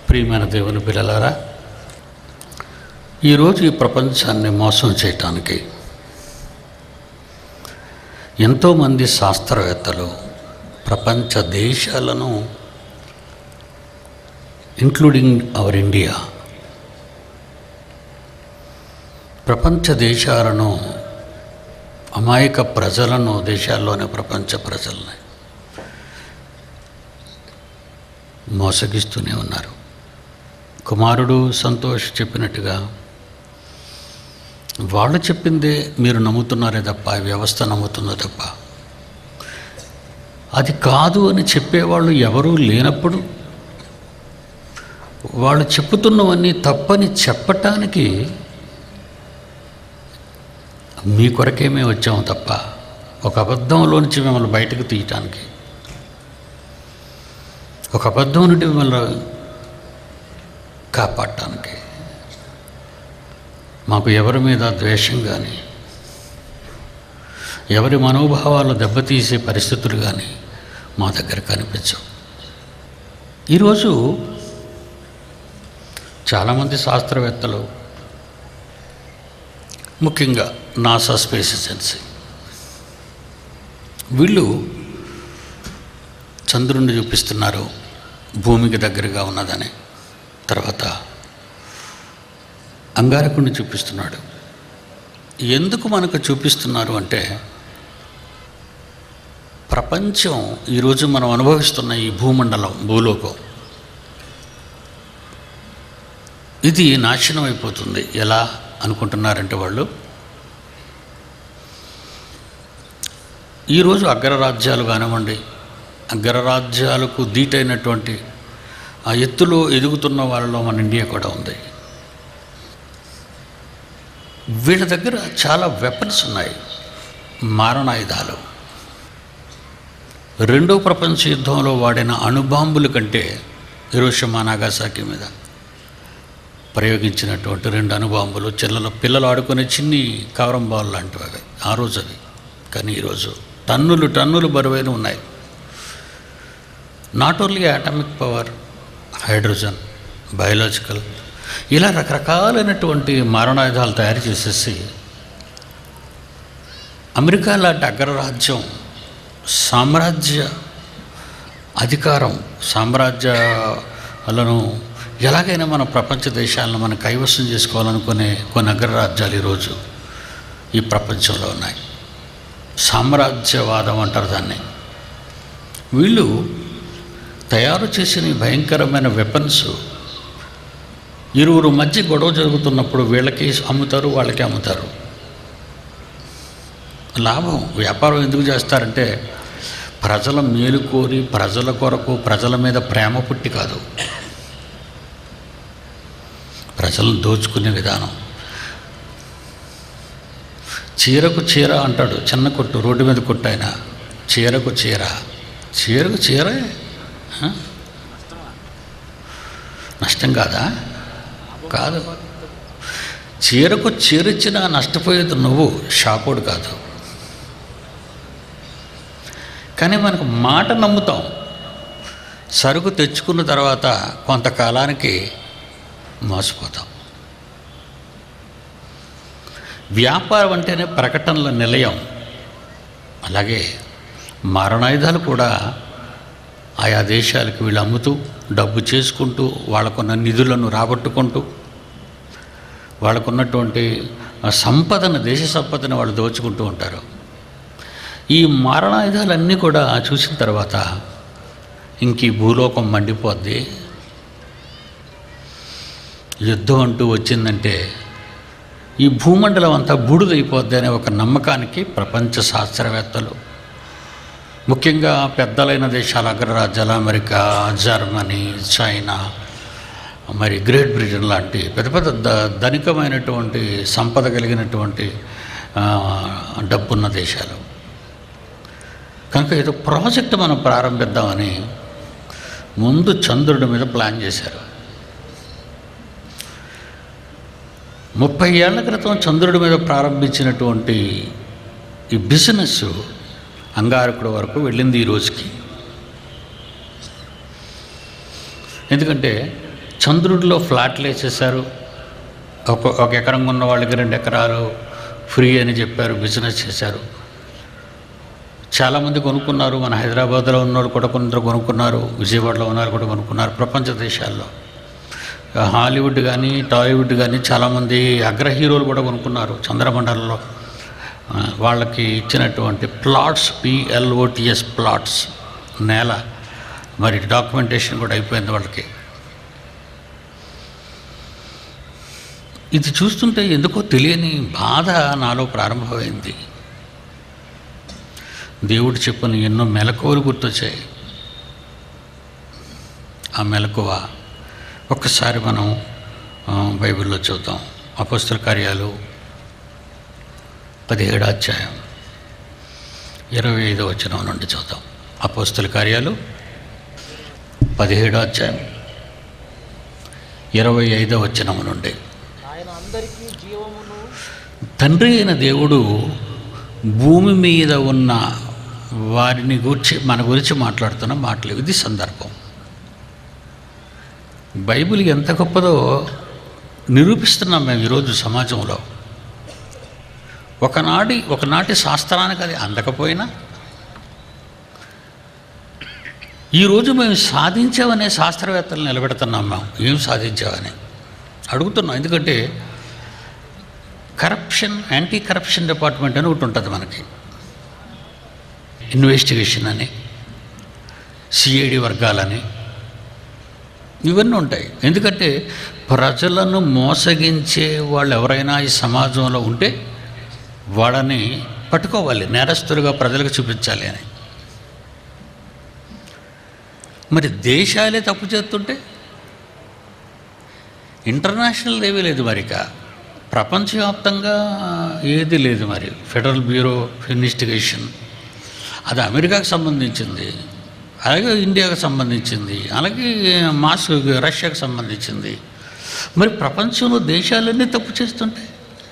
ప్రియమైన దేవుని పిల్లలారా ఈరోజు ఈ ప్రపంచాన్ని మోసం చేయటానికి ఎంతోమంది శాస్త్రవేత్తలు ప్రపంచ దేశాలను ఇంక్లూడింగ్ అవర్ ఇండియా ప్రపంచ దేశాలను అమాయక ప్రజలను దేశాల్లోని ప్రపంచ ప్రజల్ని మోసగిస్తూనే ఉన్నారు కుమారుడు సంతోష్ చెప్పినట్టుగా వాళ్ళు చెప్పిందే మీరు నమ్ముతున్నారే తప్ప ఈ వ్యవస్థ నమ్ముతుందో తప్ప అది కాదు అని చెప్పేవాళ్ళు ఎవరూ లేనప్పుడు వాళ్ళు చెప్పుతున్నవన్నీ తప్పని చెప్పటానికి మీ కొరకే మేము వచ్చాము తప్ప ఒక అబద్ధంలోంచి మిమ్మల్ని బయటకు తీయటానికి ఒక అబద్ధం నుండి మిమ్మల్ని కాపాడటానికి మాకు ఎవరి మీద ద్వేషం కానీ ఎవరి మనోభావాలు దెబ్బతీసే పరిస్థితులు కానీ మా దగ్గర కనిపించవు ఈరోజు చాలామంది శాస్త్రవేత్తలు ముఖ్యంగా నాసా స్పేస్ ఏజెన్సీ వీళ్ళు చంద్రుణ్ణి చూపిస్తున్నారు భూమికి దగ్గరగా ఉన్నదని తర్వాత అంగారకుడిని చూపిస్తున్నాడు ఎందుకు మనకు చూపిస్తున్నారు అంటే ప్రపంచం ఈరోజు మనం అనుభవిస్తున్న ఈ భూమండలం భూలోకం ఇది నాశనం అయిపోతుంది ఎలా అనుకుంటున్నారంటే వాళ్ళు ఈరోజు అగ్రరాజ్యాలు కానివ్వండి అగ్రరాజ్యాలకు ధీటైనటువంటి ఆ ఎత్తులో ఎదుగుతున్న వాళ్ళలో మన ఇండియా కూడా ఉంది వీళ్ళ దగ్గర చాలా వెపన్స్ ఉన్నాయి మారణాయుధాలు రెండో ప్రపంచ యుద్ధంలో వాడిన అణుబాంబుల కంటే హిరోషిమా నాగాసాకి మీద ప్రయోగించినటువంటి రెండు అణుబాంబులు చిల్లల పిల్లలు ఆడుకునే చిన్ని కవరం బాల్ లాంటివి అవి ఆ రోజు అవి కానీ ఈరోజు టన్నులు టన్నులు బరువైన ఉన్నాయి not only atomic power hydrogen biological ఇలా రకరకాలైనటువంటి మారణాయుధాలు తయారు చేసేసి అమెరికా లాంటి అగ్రరాజ్యం సామ్రాజ్య అధికారం సామ్రాజ్యాలను ఎలాగైనా మన ప్రపంచ దేశాలను మనం కైవసం చేసుకోవాలనుకునే కొన్ని అగ్రరాజ్యాలు ఈరోజు ఈ ప్రపంచంలో ఉన్నాయి సామ్రాజ్యవాదం అంటారు దాన్ని వీళ్ళు తయారు చేసిన ఈ భయంకరమైన వెపన్స్ ఇరువురు మధ్య గొడవ జరుగుతున్నప్పుడు వీళ్ళకి అమ్ముతారు వాళ్ళకి అమ్ముతారు లాభం వ్యాపారం ఎందుకు చేస్తారంటే ప్రజల మేలు కోరి ప్రజల కొరకు ప్రజల మీద ప్రేమ పుట్టి కాదు ప్రజలను దోచుకునే విధానం చీరకు చీర అంటాడు చిన్న కొట్టు రోడ్డు మీద కొట్టు ఆయన చీరకు చీర చీరకు చీరే ఆ? నష్టం కాదా కాదు చీరకు చీరిచ్చినా నష్టపోయేది నువ్వు షాపోడు కాదు కానీ మనకు మాట నమ్ముతాం సరుకు తెచ్చుకున్న తర్వాత కొంతకాలానికి మోసపోతాం వ్యాపారం అంటేనే ప్రకటనల నిలయం అలాగే మారణాయుధాలు కూడా ఆయా దేశాలకు వీళ్ళు అమ్ముతూ డబ్బు చేసుకుంటూ వాళ్ళకున్న నిధులను రాబట్టుకుంటూ వాళ్ళకున్నటువంటి ఆ సంపదను దేశ సంపదను వాళ్ళు దోచుకుంటూ ఉంటారు ఈ మారణాయుధాలన్నీ కూడా చూసిన తర్వాత ఇంక ఈ భూలోకం మండిపోద్ది యుద్ధం అంటూ వచ్చిందంటే ఈ భూమండలం అంతా బూడిదైపోద్ది అనే ఒక నమ్మకానికి ప్రపంచ శాస్త్రవేత్తలు ముఖ్యంగా పెద్దలైన దేశాల అగ్రరాజ్యాలు అమెరికా జర్మనీ చైనా మరి గ్రేట్ బ్రిటన్ లాంటి పెద్ద పెద్ద ద ధనికమైనటువంటి సంపద కలిగినటువంటి ఆ, డబ్బున్న దేశాలు కనుక ఏదో ప్రాజెక్ట్ మనం ప్రారంభిద్దామని ముందు చంద్రుడి మీద ప్లాన్ చేశారు ముప్పై ఏళ్ల క్రితం చంద్రుడి మీద ప్రారంభించినటువంటి ఈ బిజినెస్ అంగారకుడు వరకు వెళ్ళింది ఈ రోజుకి ఎందుకంటే చంద్రుడిలో ఫ్లాట్లు వేసేసారు ఒక ఒక ఎకరం ఉన్న వాళ్ళకి రెండు ఎకరాలు ఫ్రీ అని చెప్పారు బిజినెస్ చేశారు చాలామంది కొనుక్కున్నారు మన హైదరాబాద్లో ఉన్న వాళ్ళు కూడా కొందరు కొనుక్కున్నారు విజయవాడలో ఉన్న వాళ్ళు కూడా కొనుక్కున్నారు ప్రపంచ దేశాల్లో హాలీవుడ్ కానీ టాలీవుడ్ కానీ చాలామంది అగ్ర హీరోలు కూడా కొనుక్కున్నారు చంద్రమండలంలో ఆ, వాళ్ళకి ఇచ్చినటువంటి ప్లాట్స్ పిఎల్ఓటిఎస్ ప్లాట్స్ నేల మరి డాక్యుమెంటేషన్ కూడా అయిపోయింది వాళ్ళకి ఇది చూస్తుంటే ఎందుకో తెలియని బాధ నాలో ప్రారంభమైంది దేవుడు చెప్పిన ఎన్నో మెలకువలు గుర్తొచ్చాయి ఆ మెలకువ ఒక్కసారి మనం ఆ, బైబిల్లో చూద్దాం అపస్తుల కార్యాలు పదిహేడు అధ్యాయం ఇరవై ఐదో వచనం నుండి చూద్దాం అపస్తుల కార్యాలు పదిహేడో అధ్యాయం ఇరవై ఐదో వచనం నుండి ఆయన అందరికీ జీవమును తండ్రి అయిన దేవుడు భూమి మీద ఉన్న వారిని గురించి మన గురించి మాట్లాడుతున్న మాటలు ఇది సందర్భం బైబిల్ ఎంత గొప్పదో నిరూపిస్తున్నాం మేము ఈరోజు సమాజంలో ఒకనాటి ఒకనాటి శాస్త్రానికి అది అందకపోయినా ఈరోజు మేము సాధించామనే శాస్త్రవేత్తలు నిలబెడుతున్నాం మేము ఏం సాధించామని అడుగుతున్నాం ఎందుకంటే కరప్షన్ యాంటీ కరప్షన్ డిపార్ట్మెంట్ అని ఒకటి ఉంటుంది మనకి ఇన్వెస్టిగేషన్ అని సిఐడి వర్గాలని ఇవన్నీ ఉంటాయి ఎందుకంటే ప్రజలను మోసగించే వాళ్ళు ఎవరైనా ఈ సమాజంలో ఉంటే వాళ్ళని పట్టుకోవాలి నేరస్తులుగా ప్రజలకు చూపించాలి అని మరి దేశాలే తప్పు చేస్తుంటే ఇంటర్నేషనల్ ఏమీ లేదు మరి ఇక ప్రపంచవ్యాప్తంగా ఏది లేదు మరి ఫెడరల్ బ్యూరో ఆఫ్ ఇన్వెస్టిగేషన్ అది అమెరికాకు సంబంధించింది అలాగే ఇండియాకు సంబంధించింది అలాగే మాస్క్ రష్యాకు సంబంధించింది మరి ప్రపంచంలో దేశాలన్నీ తప్పు చేస్తుంటాయి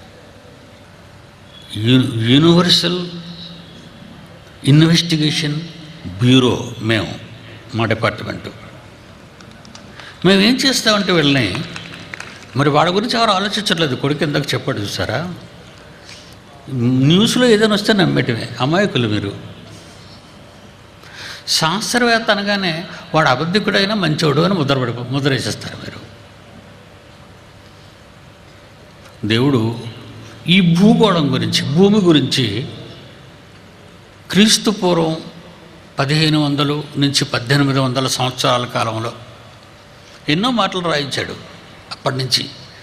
యు- యూనివర్సల్ ఇన్వెస్టిగేషన్ బ్యూరో మేము మా డిపార్ట్మెంటు మేము ఏం చేస్తామంటే వీళ్ళని మరి వాళ్ళ గురించి ఎవరు ఆలోచించట్లేదు కొడుకు ఇందాక చెప్పాడు చూసారా న్యూస్లో ఏదైనా వస్తే నమ్మేటమే అమాయకులు మీరు శాస్త్రవేత్త అనగానే వాడు అబద్ధికుడైనా మంచోడు అని ముద్రపడి ముద్ర వేసేస్తారు మీరు దేవుడు ఈ భూగోళం గురించి భూమి గురించి క్రీస్తు పూర్వం పదిహేను వందలు నుంచి పద్దెనిమిది వందల సంవత్సరాల కాలంలో ఎన్నో మాటలు రాయించాడు అప్పటి నుంచి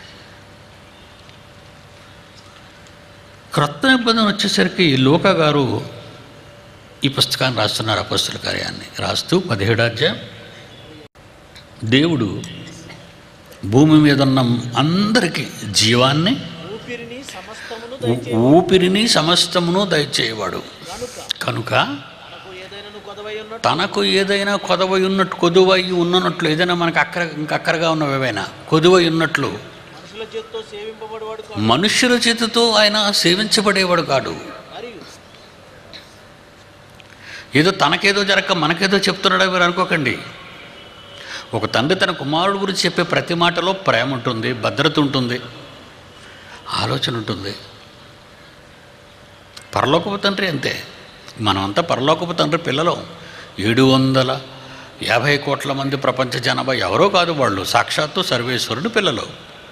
క్రొత్త నిబంధన వచ్చేసరికి లోక గారు ఈ పుస్తకాన్ని రాస్తున్నారు అపస్తుల కార్యాన్ని రాస్తూ పదిహేడు అధ్యాయం దేవుడు భూమి మీద ఉన్న అందరికీ జీవాన్ని ఊపిరిని సమస్తమును ఊ- దయచే ఊపిరిని సమస్తమును దయచేయవాడు కనుక కనుక మనకు ఏదైనా కొదవై ఉన్నట్టు తనకు ఏదైనా కొదవై ఉన్నట్టు కొదువై ఉన్నట్లు ఏదైనా మనకు అక్కర ఇంకక్కరగా ఉన్నవేవైనా కొదువై ఉన్నట్లు మనుషుల చేతితో సేవింపబడేవాడు కాదు మనుష్యుల చేతితో ఆయన సేవించబడేవాడు కాడు మరియు ఏదో తనకేదో జరగక మనకేదో చెప్తున్నాడో మీరు అనుకోకండి ఒక తండ్రి తన కుమారుడు గురించి చెప్పే ప్రతి మాటలో ప్రేమ ఉంటుంది భద్రత ఉంటుంది ఆలోచన ఉంటుంది పరలోకపు తండ్రి అంతే మనమంతా పరలోకపు తండ్రి పిల్లలం ఏడు వందల యాభై కోట్ల మంది ప్రపంచ జనాభా ఎవరో కాదు వాళ్ళు సాక్షాత్తు సర్వేశ్వరుడు పిల్లలు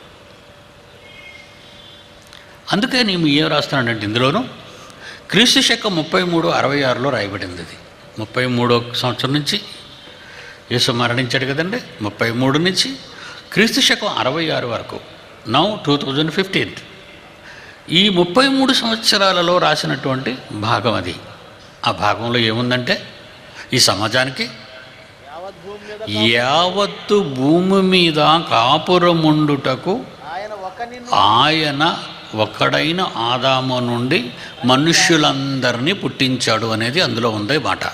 అందుకే నేను ఏం రాస్తున్నానంటే ఇందులోనూ క్రీస్తు శకం ముప్పై మూడు అరవై ఆరులో రాయబడింది ఇది ముప్పై మూడో సంవత్సరం నుంచి యేసు మరణించాడు కదండి ముప్పై మూడు నుంచి క్రీస్తు శకం అరవై ఆరు వరకు నౌ టూ థౌజండ్ ఫిఫ్టీన్ ఈ ముప్పై మూడు సంవత్సరాలలో రాసినటువంటి భాగం అది ఆ భాగంలో ఏముందంటే ఈ సమాజానికి యావత్ భూమి మీద యావత్తు భూమి మీద కాపురముండుటకు ఆయన ఒక నిన్ను ఆయన ఒక్కడైన ఆదాము నుండి మనుష్యులందరినీ పుట్టించాడు అనేది అందులో ఉంది మాట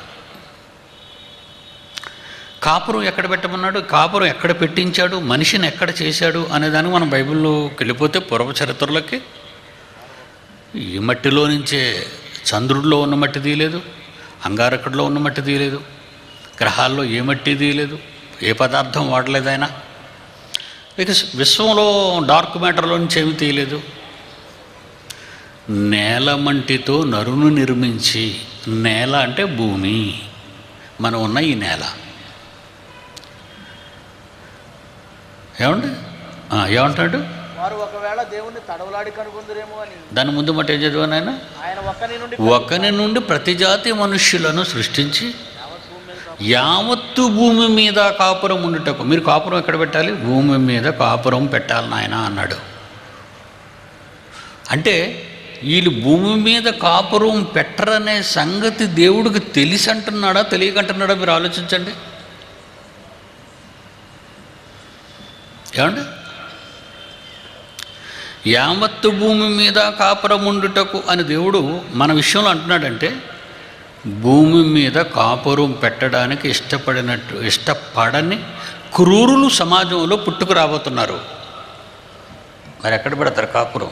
కాపురం ఎక్కడ పెట్టమన్నాడు కాపురం ఎక్కడ పెట్టించాడు మనిషిని ఎక్కడ చేశాడు అనేదానికి మనం బైబిల్లోకి వెళ్ళిపోతే పూర్వ చరిత్రలోకి ఈ మట్టిలో నుంచే చంద్రుడిలో ఉన్న మట్టి తీయలేదు అంగారకుడిలో ఉన్న మట్టి తీయలేదు గ్రహాల్లో ఏ మట్టి తీయలేదు ఏ పదార్థం వాడలేదు ఆయన ఇక విశ్వంలో డార్క్ మ్యాటర్లో నుంచి ఏమి తీయలేదు నేల మంటితో నరును నిర్మించి నేల అంటే భూమి మనం ఉన్న ఈ నేల ఏమండి ఆ, ఏమంటాడు వారు ఒకవేళ దేవుణ్ణి తడవలాడి కనుగొందురేమో అని దాని ముందు మట్టి ఏం చదివాను ఆయన ఆయన ఒక్కని నుండి ఒకని నుండి ప్రతి జాతి మనుష్యులను సృష్టించి యావత్ భూమి మీద కాపు- యావత్తు భూమి మీద కాపురం ఉండుటకు మీరు కాపురం ఎక్కడ పెట్టాలి భూమి మీద కాపురం పెట్టాలి నాయన అన్నాడు అంటే వీళ్ళు భూమి మీద కాపురం పెట్టరనే సంగతి దేవుడికి తెలిసి అంటున్నాడా తెలియకంటున్నాడా మీరు ఆలోచించండి ఏమండి యావత్తు భూమి మీద కాపురం ఉండుటకు అని దేవుడు మన విషయంలో అంటున్నాడంటే భూమి మీద కాపురం పెట్టడానికి ఇష్టపడినట్టు ఇష్టపడని క్రూరులు సమాజంలో పుట్టుకు రాబోతున్నారు మరి ఎక్కడ పెడతారు కాపురం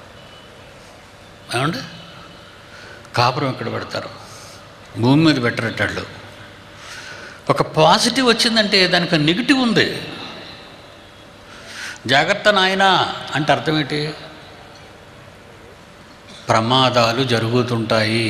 ఏమండి కాపురం ఎక్కడ పెడతారు భూమి మీద పెట్టరటాళ్ళు ఒక పాజిటివ్ వచ్చిందంటే దానికి నెగిటివ్ ఉంది జాగ్రత్త నాయన అంటే అర్థం ఏంటి ప్రమాదాలు జరుగుతుంటాయి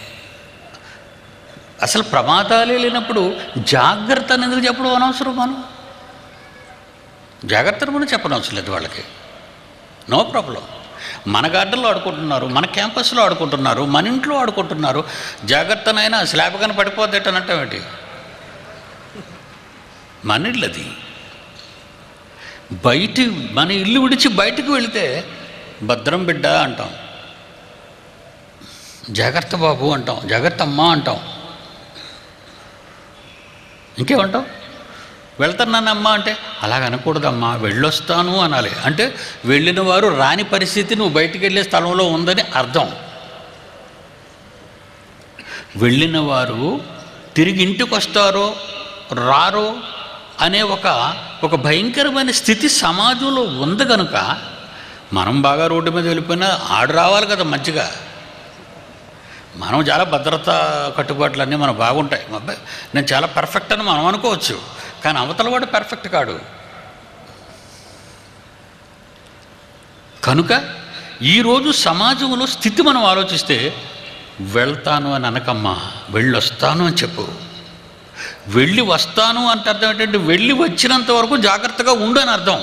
అసలు ప్రమాదాలే లేనప్పుడు జాగ్రత్త అని ఎందుకు చెప్పడం అనవసరం మనం జాగ్రత్తను మనం చెప్పనవసరం లేదు వాళ్ళకి నో ప్రాబ్లం మన గార్డెన్లో ఆడుకుంటున్నారు మన క్యాంపస్లో ఆడుకుంటున్నారు మన ఇంట్లో ఆడుకుంటున్నారు జాగ్రత్తనైనా స్లాబ్ కానీ పడిపోద్దేటనంటే ఏంటి మన ఇల్లు అది బయటి మన ఇల్లు విడిచి బయటకు వెళితే భద్రం బిడ్డ అంటాం జాగ్రత్త బాబు అంటాం జాగ్రత్త అమ్మా అంటాం ఇంకేమంటాం వెళ్తున్నానమ్మా అంటే అలాగ అనకూడదమ్మా వెళ్ళొస్తాను అనాలి అంటే వెళ్ళిన వారు రాని పరిస్థితి నువ్వు బయటికి వెళ్ళే స్థలంలో ఉందని అర్థం వెళ్ళిన వారు తిరిగి ఇంటికి వస్తారో రారో అనే ఒక ఒక భయంకరమైన స్థితి సమాజంలో ఉంది కనుక మనం బాగా రోడ్డు మీద వెళ్ళిపోయినా ఆడు రావాలి కదా మంచిగా మనం చాలా భద్రత కట్టుబాట్లు అన్నీ మనకు బాగుంటాయి మా అబ్బాయి నేను చాలా పర్ఫెక్ట్ అని మనం అనుకోవచ్చు కానీ అవతల వాడు పర్ఫెక్ట్ కాడు కనుక ఈరోజు సమాజంలో స్థితి మనం ఆలోచిస్తే వెళ్తాను అని అనకమ్మా వెళ్ళొస్తాను అని చెప్పు వెళ్ళి వస్తాను అంటే అర్థం ఏంటంటే వెళ్ళి వచ్చినంత వరకు జాగ్రత్తగా ఉండు అని అర్థం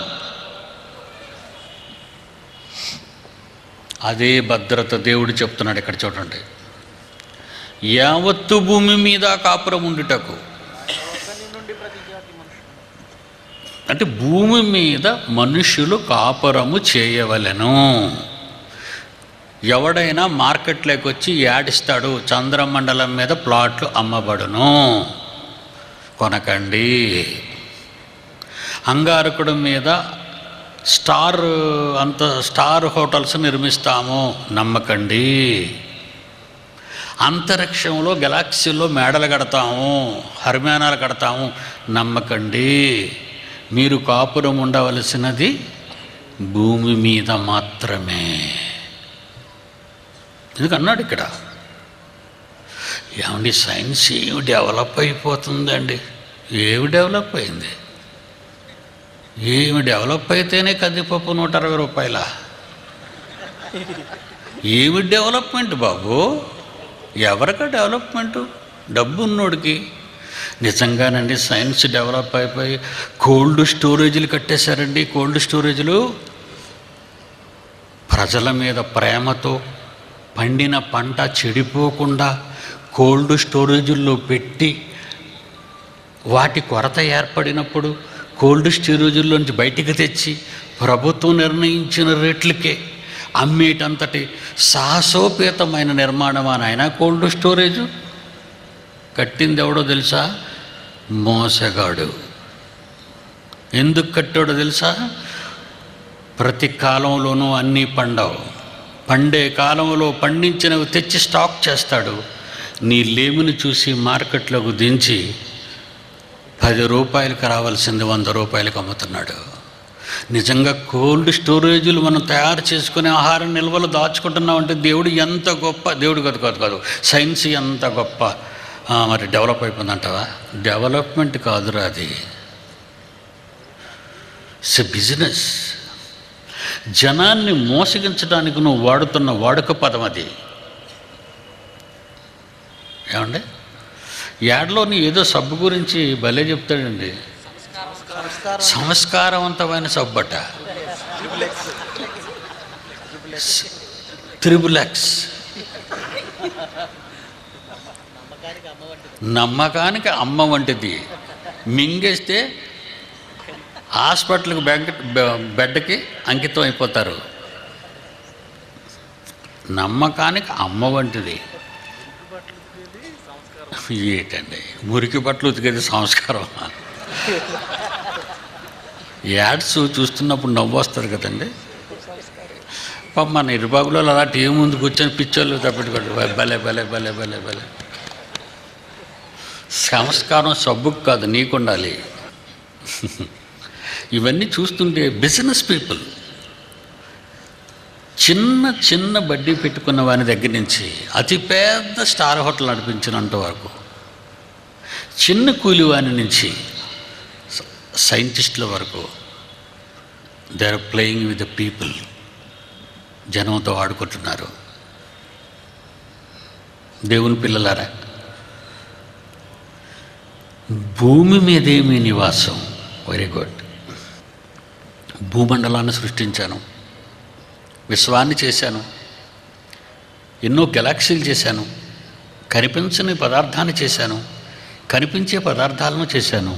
అదే భద్రత దేవుడు చెప్తున్నాడు ఇక్కడ చూడండి యావత్తు భూమి మీద కాపురం ఉండుటకు ఒకని నుండి ప్రతి జాతి మనుషులు అంటే భూమి మీద మనుషులు కాపురము చేయవలెను ఎవడైనా మార్కెట్లోకి వచ్చి యాడిస్తాడు చంద్రమండలం మీద ప్లాట్లు అమ్మబడును కొనకండి అంగారకుడు మీద స్టార్ అంత స్టార్ హోటల్స్ నిర్మిస్తాము నమ్మకండి అంతరిక్షంలో గెలాక్సీలో మేడలు కడతాము హర్మ్యానాలు కడతాము నమ్మకండి మీరు కాపురం ఉండవలసినది భూమి మీద మాత్రమే ఎందుకు అన్నాడు ఇక్కడ ఏమండి సైన్స్ ఏమి డెవలప్ అయిపోతుందండి ఏమి డెవలప్ అయింది ఏమి డెవలప్ అయితేనే కందిపప్పు నూట అరవై రూపాయల ఏమి డెవలప్మెంట్ బాబు ఎవరికా డెవలప్మెంట్ డబ్బు ఉన్నోడికి నిజంగానండి సైన్స్ డెవలప్ అయిపోయి కోల్డ్ స్టోరేజీలు కట్టేశారండి కోల్డ్ స్టోరేజీలు ప్రజల మీద ప్రేమతో పండిన పంట చెడిపోకుండా కోల్డ్ స్టోరేజుల్లో పెట్టి వాటి కొరత ఏర్పడినప్పుడు కోల్డ్ స్టోరేజుల్లోంచి బయటికి తెచ్చి ప్రభుత్వం నిర్ణయించిన రేట్లకే అమ్మేటంతటి సాహసోపేతమైన నిర్మాణం అని ఆయన కోల్డ్ స్టోరేజు కట్టింది ఎవడో తెలుసా మోసగాడు ఎందుకు కట్టాడో తెలుసా ప్రతి కాలంలోనూ అన్నీ పండవు పండే కాలంలో పండించినవి తెచ్చి స్టాక్ చేస్తాడు నీ లేమిని చూసి మార్కెట్లోకి దించి పది రూపాయలకి రావాల్సింది వంద రూపాయలకి అమ్ముతున్నాడు నిజంగా కోల్డ్ స్టోరేజీలు మనం తయారు చేసుకునే ఆహారం నిల్వలు దాచుకుంటున్నామంటే దేవుడు ఎంత గొప్ప దేవుడు కాదు కాదు కాదు సైన్స్ ఎంత గొప్ప ఆ, మరి డెవలప్ అయిపోయిందంటావా డెవలప్మెంట్ కాదురా అది ఇట్స్ ఎ బిజినెస్ జనాన్ని మోసగించడానికి నువ్వు వాడుతున్న వాడుక పదం అది ఏమండి యాడ్లోని ఏదో సబ్బు గురించి భలే చెప్తాడండి సంస్కారం సంస్కారవంతమైన సబ్బట త్రిబులెక్స్ నమ్మకానికి అమ్మ వంటిది మింగేస్తే హాస్పిటల్కి బెడ్ బెడ్కి అంకితం అయిపోతారు నమ్మకానికి అమ్మ వంటిది ఏంటండి మురికి బట్టలు ఉతికేది సంస్కారం యాడ్స్ చూస్తున్నప్పుడు నవ్వు వస్తుంది కదండి పాప మన ఇరుబాగులో అలా టీవీ ముందు కూర్చొని పిచ్చోళ్ళు తప్పెట్టుకోండి భలే భలే భలే భలే భలే సంస్కారం సబ్బుకు కాదు నీకు ఉండాలి ఇవన్నీ చూస్తుంటే బిజినెస్ పీపుల్ చిన్న చిన్న బడ్డీ పెట్టుకున్న వాని దగ్గర నుంచి అతి పెద్ద స్టార్ హోటల్ నడిపించినంత వరకు చిన్న కూలి వాని నుంచి స- సైంటిస్టుల వరకు they are playing with the people జనంతో ఆడుకుంటున్నారు దేవుని పిల్లలారా భూమి మీదే మీ నివాసం వెరీ గుడ్ భూమండలాన్ని సృష్టించాను విశ్వాన్ని చేశాను ఎన్నో గెలాక్సీలు చేశాను కనిపించని పదార్థాన్ని చేశాను కనిపించే పదార్థాలను చేశాను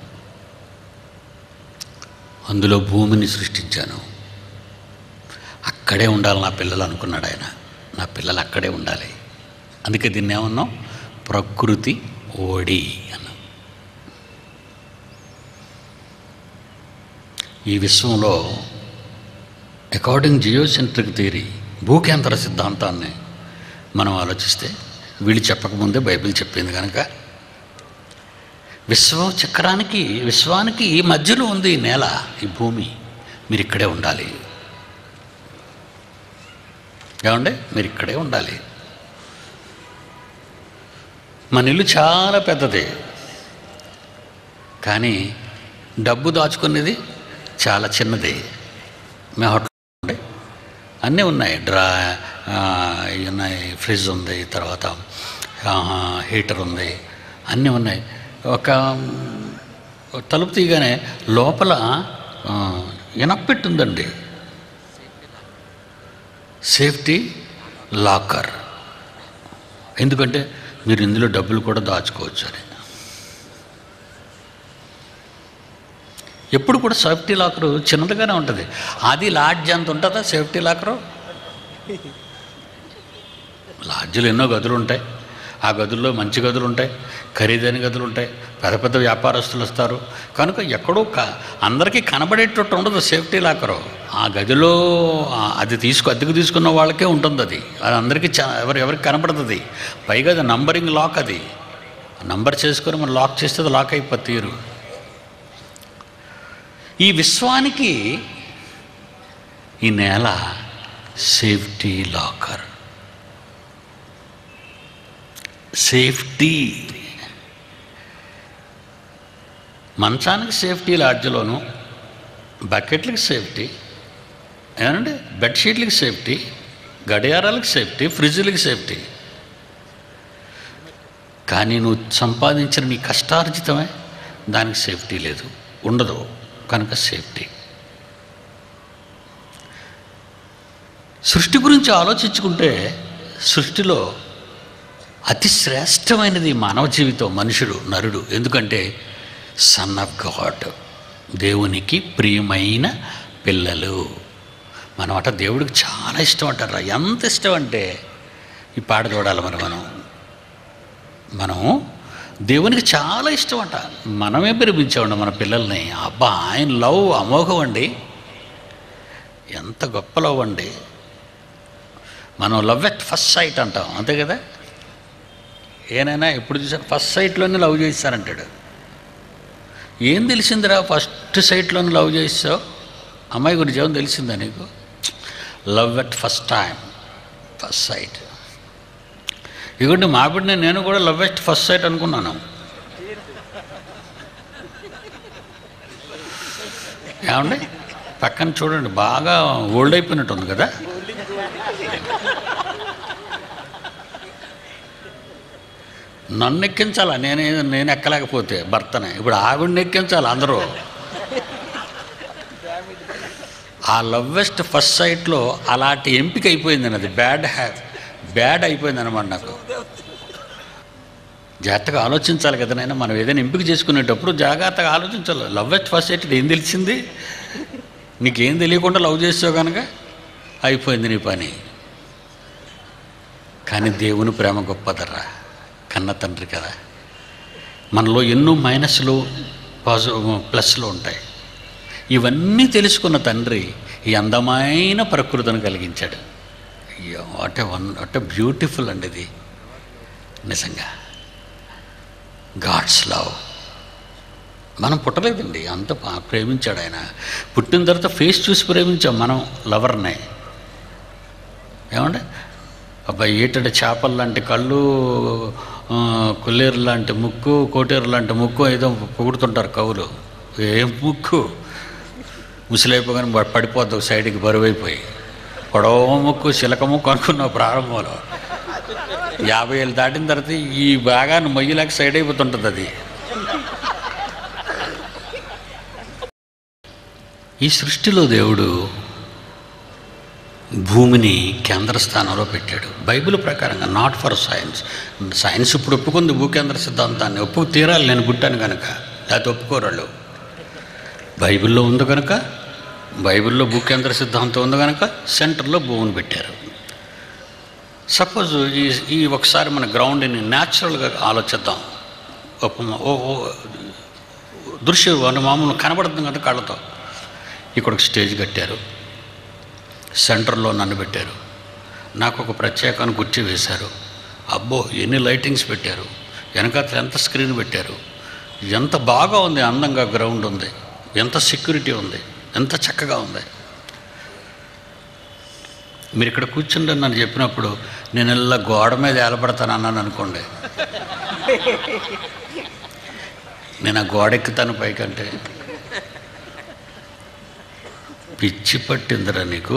అందులో భూమిని సృష్టించాను అక్కడే ఉండాలి నా పిల్లలు అనుకున్నాడు ఆయన నా పిల్లలు అక్కడే ఉండాలి అందుకే దీన్ని ఏమన్నాం ప్రకృతి ఓడి అన్నాం ఈ విశ్వంలో అకార్డింగ్ జియోసెంట్రిక్ థియరీ భూకేంద్ర సిద్ధాంతాన్ని మనం ఆలోచిస్తే వీళ్ళు చెప్పకముందే బైబిల్ చెప్పింది కనుక విశ్వం చక్రానికి విశ్వానికి ఈ మధ్యలో ఉంది ఈ నేల ఈ భూమి మీరు ఇక్కడే ఉండాలి ఏమండి మీరు ఇక్కడే ఉండాలి మన ఇల్లు చాలా పెద్దది కానీ డబ్బు దాచుకునేది చాలా చిన్నది మేము హోటల్ ఉండే అన్నీ ఉన్నాయి డ్రా ఆ, ఇవి ఉన్నాయి ఫ్రిడ్జ్ ఉంది తర్వాత ఆ, హీటర్ ఉంది అన్నీ ఉన్నాయి ఒక ఒక తలుపు తీయగానే లోపల ఆ, ఇనప్పెట్టు ఉందండి సేఫ్టీ లాకర్ ఎందుకంటే మీరు ఇందులో డబ్బులు కూడా దాచుకోవచ్చు అని ఎప్పుడు కూడా సేఫ్టీ లాకరు చిన్నదిగానే ఉంటుంది అది లాడ్జ్ అంత ఉంటుందా సేఫ్టీ లాకరు లాడ్జ్లో ఎన్నో గదులు ఉంటాయి ఆ గదుల్లో మంచి గదులు ఉంటాయి ఖరీదైన గదులు ఉంటాయి పెద్ద పెద్ద వ్యాపారస్తులు వస్తారు కనుక ఎక్కడో క అందరికీ కనబడేటట్టు ఉండదు సేఫ్టీ లాకరు ఆ గదిలో ఆ అది తీసుకు అద్దెకు తీసుకున్న వాళ్ళకే ఉంటుంది అది అది అందరికీ చా ఎవరు ఎవరికి కనపడదు అది పైగా అది నంబరింగ్ లాక్ అది నంబర్ చేసుకొని మనం లాక్ చేస్తే అది లాక్ అయిపోతుంది తీరు ఈ విశ్వానికి ఈ నేల సేఫ్టీ లాకర్ సేఫ్టీ మంచానికి సేఫ్టీ లాడ్జ్లోను బకెట్లకి సేఫ్టీ ఏమండి బెడ్షీట్లకి సేఫ్టీ గడియారాలకు సేఫ్టీ ఫ్రిడ్జ్లకి సేఫ్టీ కానీ నువ్వు సంపాదించిన నీ కష్టార్జితమే దానికి సేఫ్టీ లేదు ఉండదు కనుక సేఫ్టీ సృష్టి గురించి ఆలోచించుకుంటే సృష్టిలో అతి శ్రేష్టమైనది మానవ జీవితం మనుషుడు నరుడు ఎందుకంటే సన్ ఆఫ్ గాడ్ దేవునికి ప్రియమైన పిల్లలు మనమట దేవుడికి చాలా ఇష్టం అంటారా ఎంత ఇష్టం అంటే ఈ పాట చూడాలి మరి మనం మనం దేవునికి చాలా ఇష్టం అంట మనమే ప్రేమించామండి మన పిల్లల్ని అబ్బా ఆయన లవ్ అమోఘం అండి ఎంత గొప్ప లవ్ అండి మనం లవ్ ఎట్ ఫస్ట్ సైట్ అంటాం అంతే కదా ఏనైనా ఎప్పుడు చూసారు ఫస్ట్ సైట్లోనే లవ్ చేస్తారంటాడు ఏం తెలిసిందిరా ఫస్ట్ సైట్లోనే లవ్ చేస్తావు అమ్మాయి గురించి ఏమో తెలిసిందా నీకు love at first time first sight ఇదిగోండి మా బిడ్డని నేను కూడా లవ్ ఎట్ ఫస్ట్ సైట్ అనుకున్నాను ఏమండి పక్కన చూడండి బాగా ఓల్డ్ అయిపోయినట్టు ఉంది కదా నన్ను ఎక్కించాలా నేనే నేను ఎక్కలేకపోతే భర్తనే ఇప్పుడు ఆవిడని ఎక్కించాలి అందరూ ఆ లవ్వెస్ట్ ఫస్ట్ సైట్లో అలాంటి ఎంపిక అయిపోయింది అది బ్యాడ్ హ్యా బ్యాడ్ అయిపోయింది అనమాట నాకు జాగ్రత్తగా ఆలోచించాలి కదా నైనా మనం ఏదైనా ఎంపిక చేసుకునేటప్పుడు జాగ్రత్తగా ఆలోచించాలి లవ్వెస్ట్ ఫస్ట్ సైట్ ఏం తెలిసింది నీకేం తెలియకుండా లవ్ చేసావు కనుక అయిపోయింది నీ పని కానీ దేవుని ప్రేమ గొప్పదర్రా కన్న తండ్రి కదా మనలో ఎన్నో మైనస్లు పాజిటివ్ ప్లస్లు ఉంటాయి ఇవన్నీ తెలుసుకున్న తండ్రి ఈ అందమైన ప్రకృతిని కలిగించాడు అయ్యో వాట్ వన్ వాట్ బ్యూటిఫుల్ అండి ఇది నిజంగా గాడ్స్ లవ్ మనం పుట్టలేదండి అంత పా- ప్రేమించాడు ఆయన పుట్టిన తర్వాత ఫేస్ చూసి ప్రేమించాం మనం లవర్నే ఏమండి అబ్బాయి ఏటంటే చేపలు లాంటి కళ్ళు ఆ, కొల్లేరు లాంటి ముక్కు కోటేరు లాంటి ముక్కు ఏదో పొగుడుతుంటారు కవులు ఏం ముక్కు ముసలైపోగానే ప- పడిపోద్ది ఒక సైడ్కి బరువైపోయి పొడవ ముక్కు చిలక ముక్కు అనుకున్నావు ప్రారంభంలో యాభై ఏళ్ళు దాటిన తర్వాత ఈ భాగాన్ని మొయ్యలేక సైడ్ అయిపోతుంటుంది అది ఈ సృష్టిలో దేవుడు భూమిని కేంద్ర స్థానంలో పెట్టాడు బైబిల్ ప్రకారంగా నాట్ ఫర్ సైన్స్ సైన్స్ ఇప్పుడు ఒప్పుకుంది భూకేంద్ర సిద్ధాంతాన్ని ఒప్పుకు తీరాలి నేను పుట్టాను కనుక లేకపోతే ఒప్పుకోరాళ్ళు బైబిల్లో ఉంది కనుక బైబిల్లో భూకేంద్ర సిద్ధాంతం ఉంది కనుక సెంటర్లో భూమిని పెట్టారు సపోజ్ ఈ ఈ ఒకసారి మన గ్రౌండ్ని న్యాచురల్గా ఆలోచిద్దాం ఒక- ఓ ఓ దృశ్యం అంటే మామూలు కనబడుతుంది కదా కళ్ళతో ఇక్కడ ఒక స్టేజ్ కట్టారు సెంటర్లో నన్ను పెట్టారు నాకు ఒక ప్రత్యేకమైన కుర్చీ వేశారు అబ్బో ఎన్ని లైటింగ్స్ పెట్టారు వెనకాల ఎంత స్క్రీన్ పెట్టారు ఎంత బాగా ఉంది అందంగా గ్రౌండ్ ఉంది ఎంత సెక్యూరిటీ ఉంది ఎంత చక్కగా ఉంది మీరు ఇక్కడ కూర్చుంటే నన్ను చెప్పినప్పుడు నేను ఇలా గోడ మీద ఏలబడతాను అన్నాను అనుకోండి నేను ఆ గోడ ఎక్కుతాను పైకంటే పిచ్చి పట్టిందిరా నీకు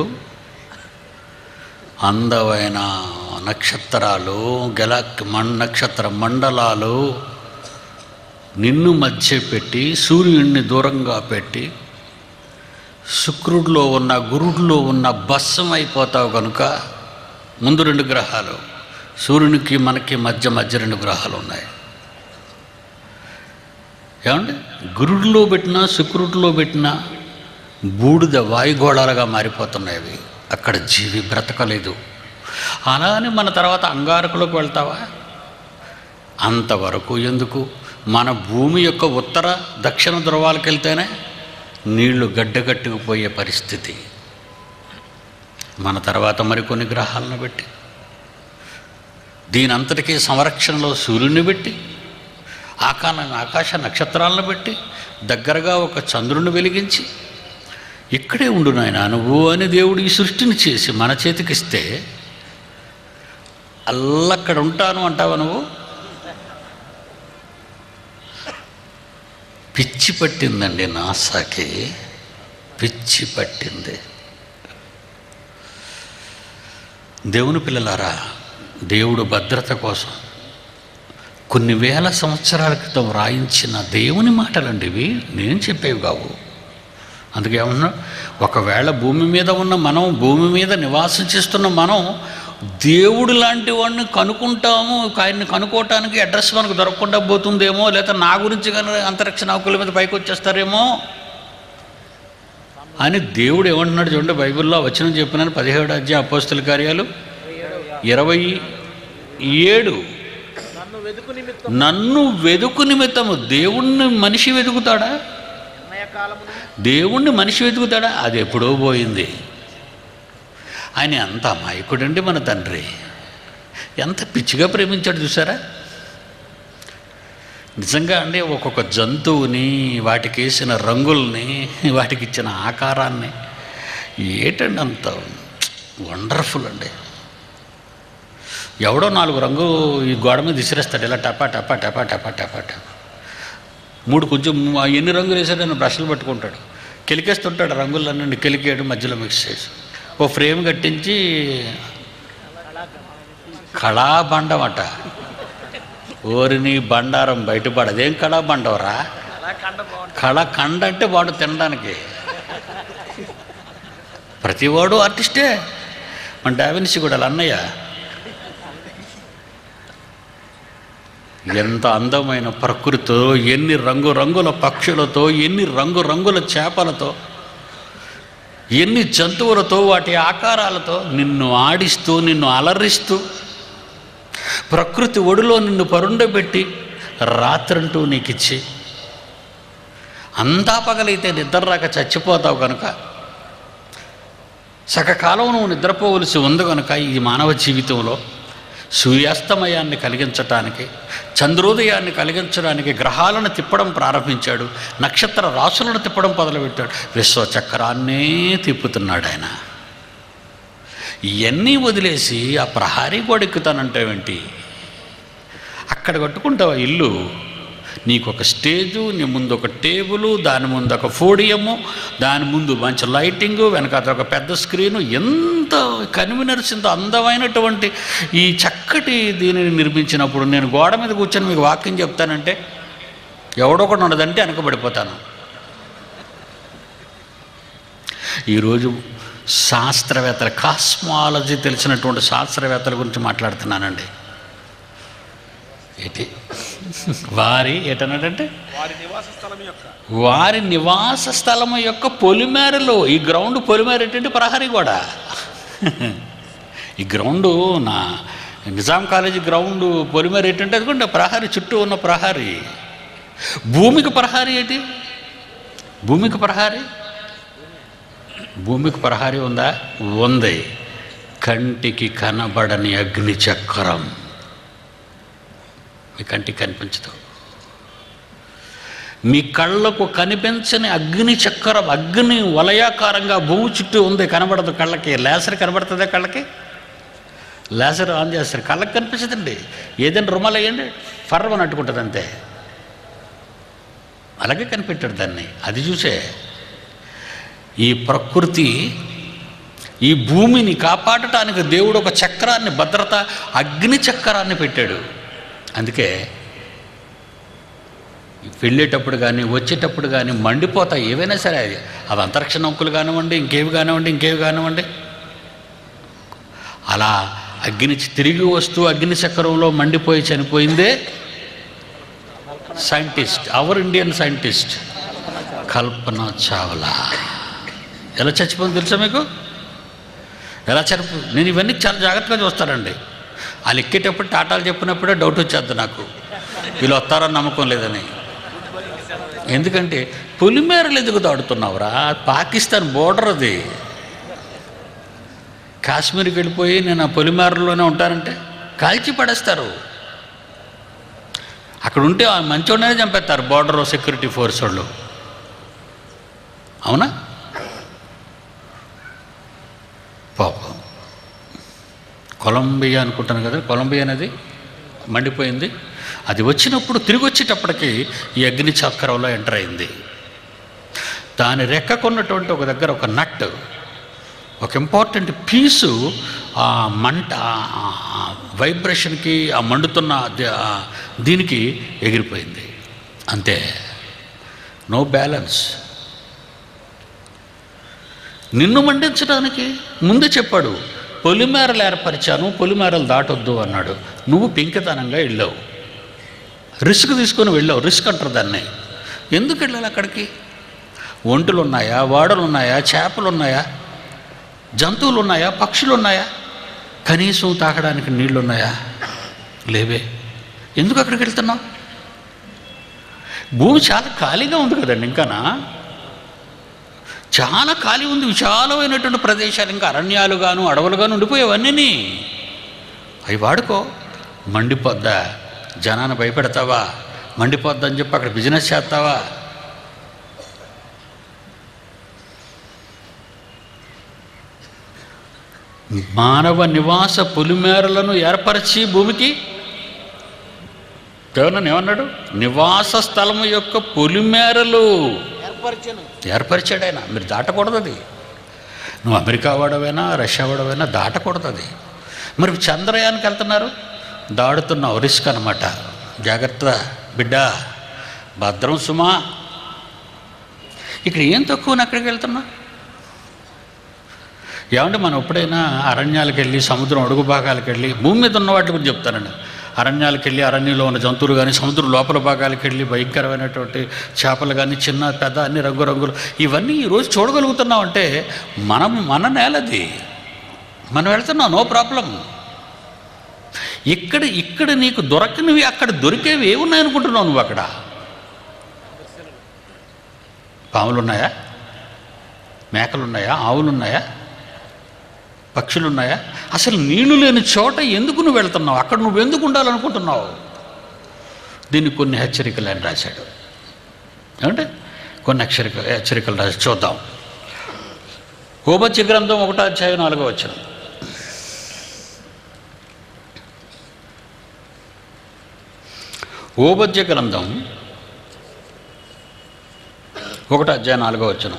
అందమైన నక్షత్రాలు గెల మన్ నక్షత్ర మండలాలు నిన్ను మధ్య పెట్టి సూర్యుడిని దూరంగా పెట్టి శుక్రుడిలో ఉన్న గురుడిలో ఉన్న భస్సం అయిపోతావు కనుక ముందు రెండు గ్రహాలు సూర్యునికి మనకి మధ్య మధ్య రెండు గ్రహాలు ఉన్నాయి ఏమండి గురుడిలో పెట్టినా శుక్రుడిలో పెట్టినా బూడిద వాయుగోళాలుగా మారిపోతున్నాయి అవి అక్కడ జీవి బ్రతకలేదు అలానే మన తర్వాత అంగారకులకు వెళ్తావా అంతవరకు ఎందుకు మన భూమి యొక్క ఉత్తర దక్షిణ ధ్రువాలకు వెళ్తేనే నీళ్లు గడ్డగట్టుకుపోయే పరిస్థితి మన తర్వాత మరికొన్ని గ్రహాలను పెట్టి దీని అంతటికీ సంరక్షణలో సూర్యుని పెట్టి ఆకాశ ఆకాశ నక్షత్రాలను పెట్టి దగ్గరగా ఒక చంద్రుని వెలిగించి ఇక్కడే ఉండు నాయన నువ్వు అని దేవుడు ఈ సృష్టిని చేసి మన చేతికిస్తే అల్లక్కడ ఉంటాను అంటావా నువ్వు పిచ్చి పట్టిందండి నాసాకి పిచ్చి పట్టింది దేవుని పిల్లలారా దేవుడు భద్రత కోసం కొన్ని వేల సంవత్సరాల క్రితం వ్రాయించిన దేవుని మాటలండి ఇవి నేను చెప్పేవి కావు అందుకే ఏమన్నా ఒకవేళ భూమి మీద ఉన్న మనం భూమి మీద నివాసం చేస్తున్న మనం దేవుడు లాంటి వాడిని కనుక్కుంటాము ఆయన్ని కనుక్కోవటానికి అడ్రస్ మనకు దొరకకుండా పోతుందేమో లేదా నా గురించి కానీ అంతరిక్ష నౌకల మీద పైకి వచ్చేస్తారేమో అని దేవుడు ఏమంటున్నాడు చూడండి బైబిల్లో వచ్చిన చెప్పినాను పదిహేడు అధ్యాయ అపోస్తుల కార్యాలు ఇరవై ఏడు నన్ను వెతుకు నిమిత్తం నన్ను వెదుకు నిమిత్తము దేవుణ్ణి మనిషి వెతుకుతాడా నిర్ణయ కాలమును దేవుణ్ణి మనిషి వెతుకుతాడా అది ఎప్పుడో పోయింది ఆయన ఎంత అమాయకుడండి మన తండ్రి ఎంత పిచ్చిగా ప్రేమించాడు చూసారా నిజంగా అండి ఒక్కొక్క జంతువుని వాటికి వేసిన రంగుల్ని వాటికి ఇచ్చిన ఆకారాన్ని ఏటండి అంత వండర్ఫుల్ అండి ఎవడో నాలుగు రంగు ఈ గోడ మీద విసిరేస్తాడు ఇలా టపా టపా టపా టపా టపా టపా మూడు కొంచెం ఎన్ని రంగులు వేసాడని బ్రష్లు పట్టుకుంటాడు కెలికేస్తుంటాడు రంగులన్నీ కెలికేయడం మధ్యలో మిక్స్ చేసి ఓ ఫ్రేమ్ కట్టించి కళాబండం అట ఓరిని బండారం బయటపడ అదేం కళాబండవరా అలా కండ బాగుంటుంది కళ కండ అంటే వాడు తినడానికి ప్రతివాడు ఆర్టిస్టే మన డావిన్సీ కూడా వాళ్ళ అన్నయ్య ఎంత అందమైన ప్రకృతితో ఎన్ని రంగురంగుల పక్షులతో ఎన్ని రంగురంగుల చేపలతో ఎన్ని జంతువులతో వాటి ఆకారాలతో నిన్ను ఆడిస్తూ నిన్ను అలరిస్తూ ప్రకృతి ఒడిలో నిన్ను పరుండబెట్టి రాత్రంటూ నీకు ఇచ్చి అంతా పగలైతే నిద్ర రాక చచ్చిపోతావు కనుక సకకాలం నువ్వు నిద్రపోవలసి ఉంది కనుక ఈ మానవ జీవితంలో సూర్యాస్తమయాన్ని కలిగించటానికి చంద్రోదయాన్ని కలిగించడానికి గ్రహాలను తిప్పడం ప్రారంభించాడు నక్షత్ర రాశులను తిప్పడం మొదలుపెట్టాడు విశ్వచక్రాన్నే తిప్పుతున్నాడు ఆయన ఇవన్నీ వదిలేసి ఆ ప్రహారీ గోడ ఎక్కుతానంటావేంటి అక్కడ కట్టుకుంటావా ఇల్లు నీకు ఒక స్టేజు నీ ముందు ఒక టేబుల్ దాని ముందు ఒక ఫోడియము దాని ముందు మంచి లైటింగు వెనకాల ఒక పెద్ద స్క్రీను ఎంత కన్వీనర్స్ ఇంత అందమైనటువంటి ఈ చక్కటి దీనిని నిర్మించినప్పుడు నేను గోడ మీద కూర్చొని మీకు వాక్యం చెప్తానంటే ఎవడో కూడా ఉండదంటే వెనకబడిపోతాను ఈరోజు శాస్త్రవేత్తల కాస్మాలజీ తెలిసినటువంటి శాస్త్రవేత్తల గురించి మాట్లాడుతున్నానండి ఏంటి వారి ఏటన్నాడంటే వారి నివాస స్థలం యొక్క వారి నివాస స్థలము యొక్క పొలిమేరలో ఈ గ్రౌండ్ పొలిమేర ఏంటంటే ప్రహరీ కూడా ఈ గ్రౌండ్ నా నిజాం కాలేజీ గ్రౌండ్ పొలిమేర ఏంటంటే అదిగోండి ఆ ప్రహరీ చుట్టూ ఉన్న ప్రహరీ భూమికి ప్రహరీ ఏంటి భూమికి ప్రహరీ భూమికి ప్రహరీ ఉందా ఉంది కంటికి కనబడని అగ్ని చక్రం మీ కంటికి కనిపించదు మీ కళ్ళకు కనిపించని అగ్ని చక్రం అగ్ని వలయాకారంగా భూమి చుట్టూ ఉంది కనబడదు కళ్ళకి లేసర్ కనబడుతుందా కళ్ళకి లేసర్ ఆన్ చేస్తారు కళ్ళకి కనిపించదండి ఏదైనా రుమాలు వేయండి ఫర్రమని అట్టుకుంటుంది అంతే అలాగే కనిపెట్టాడు దాన్ని అది చూసే ఈ ప్రకృతి ఈ భూమిని కాపాడటానికి దేవుడు ఒక చక్రాన్ని భద్రత అగ్ని చక్రాన్ని పెట్టాడు అందుకే వెళ్ళేటప్పుడు కానీ వచ్చేటప్పుడు కానీ మండిపోతాయి ఏవైనా సరే అది అవి అంతరిక్ష నౌకలు కానివ్వండి ఇంకేవి కానివ్వండి ఇంకేవి కానివ్వండి అలా అగ్ని తిరిగి వస్తూ అగ్ని చక్రంలో మండిపోయి చనిపోయిందే scientist our Indian scientist Kalpana Chawla ఎలా చచ్చిపోయింది తెలుసా మీకు ఎలా చనిపో నేను ఇవన్నీ చాలా జాగ్రత్తగా చూస్తానండి వాళ్ళు ఎక్కేటప్పుడు టాటాలు చెప్పినప్పుడే డౌట్ వచ్చేద్ది నాకు వీళ్ళు వస్తారని నమ్మకం లేదని ఎందుకంటే పొలిమేరలు ఎందుకు దాడుతున్నావురా పాకిస్తాన్ బోర్డర్ అది కాశ్మీర్కి వెళ్ళిపోయి నేను ఆ పొలిమేరలోనే ఉంటానంటే కాల్చి పడేస్తారు అక్కడ ఉంటే ఆ మంచోడనే చంపేస్తారు బోర్డర్ సెక్యూరిటీ ఫోర్స్ వాళ్ళు అవునా పాపం కొలంబియా అనుకుంటాను కదా కొలంబియా అనేది మండిపోయింది అది వచ్చినప్పుడు తిరిగి వచ్చేటప్పటికి ఈ అగ్ని చక్రంలో ఎంటర్ అయింది దాని రెక్కకున్నటువంటి ఒక దగ్గర ఒక నట్ ఒక ఇంపార్టెంట్ పీసు ఆ మంట ఆ వైబ్రేషన్కి ఆ మండుతున్న ది- ఆ దీనికి ఎగిరిపోయింది అంతే నో బ్యాలెన్స్ నిన్ను మండించడానికి ముందే చెప్పాడు పొలిమేరలు ఏర్పరిచాను పొలిమేరలు దాటొద్దు అన్నాడు నువ్వు పెంకితనంగా వెళ్ళావు రిస్క్ తీసుకొని వెళ్ళావు రిస్క్ అంటారు దాన్ని ఎందుకు వెళ్ళాలి అక్కడికి ఒంటులు ఉన్నాయా వాడలు ఉన్నాయా చేపలు ఉన్నాయా జంతువులు ఉన్నాయా పక్షులు ఉన్నాయా కనీసం తాగడానికి నీళ్లు ఉన్నాయా లేవే ఎందుకు అక్కడికి వెళ్తున్నావు భూమి చాలా ఖాళీగా ఉంది కదండి ఇంకానా చాలా ఖాళీ ఉంది విశాలమైనటువంటి ప్రదేశాలు ఇంకా అరణ్యాలుగాను అడవులుగాను ఉండిపోయేవన్నీ అవి వాడుకో మండిపోద్దా జనాన్ని భయపెడతావా మండిపోద్దా అని చెప్పి అక్కడ బిజినెస్ చేస్తావా మానవ నివాస పొలిమేరలను ఏర్పరిచి భూమికి దేవుని ఏమన్నాడు నివాస స్థలము యొక్క పొలిమేరలు ఏర్పరిచను ఏర్పరిచాడు ఆయన మీరు దాటకూడదు అది నువ్వు అమెరికా వాడవైనా రష్యా వాడవైనా దాటకూడదు అది మరి చంద్రయానికి వెళ్తున్నారు దాడుతున్నావు రిస్క్ అనమాట జాగ్రత్త బిడ్డ భద్రం సుమా ఇక్కడ ఏం తక్కువ అక్కడికి వెళ్తున్నా ఏమంటే మనం ఎప్పుడైనా అరణ్యాలకు వెళ్ళి సముద్రం అడుగు భాగాలకు వెళ్ళి భూమి మీద ఉన్న వాటి గురించి చెప్తానండి అరణ్యాలకు వెళ్ళి అరణ్యంలో ఉన్న జంతువులు కానీ సముద్రం లోపల భాగాలకు వెళ్ళి భయంకరమైనటువంటి చేపలు కానీ చిన్న పెద్ద అన్ని రంగురంగులు ఇవన్నీ ఈరోజు చూడగలుగుతున్నాం అంటే మనం మన నేలది మనం వెళ్తున్నాం నో ప్రాబ్లం ఇక్కడ ఇక్కడ నీకు దొరకనివి అక్కడ దొరికేవి ఏమున్నాయి అనుకుంటున్నావు నువ్వు అక్కడ పాములు ఉన్నాయా మేకలు ఉన్నాయా ఆవులు ఉన్నాయా పక్షులు ఉన్నాయా అసలు నీళ్లు లేని చోట ఎందుకు నువ్వు వెళ్తున్నావు అక్కడ నువ్వు ఎందుకు ఉండాలనుకుంటున్నావు దీనికి కొన్ని హెచ్చరికలు అని రాశాడు ఏమంటే కొన్ని హెచ్చరిక హెచ్చరికలు రాసి చూద్దాం హోబత్య గ్రంథం ఒకటో అధ్యాయం నాలుగో వచ్చిన ఓబద్య గ్రంథం ఒకటో అధ్యాయం నాలుగో వచ్చిన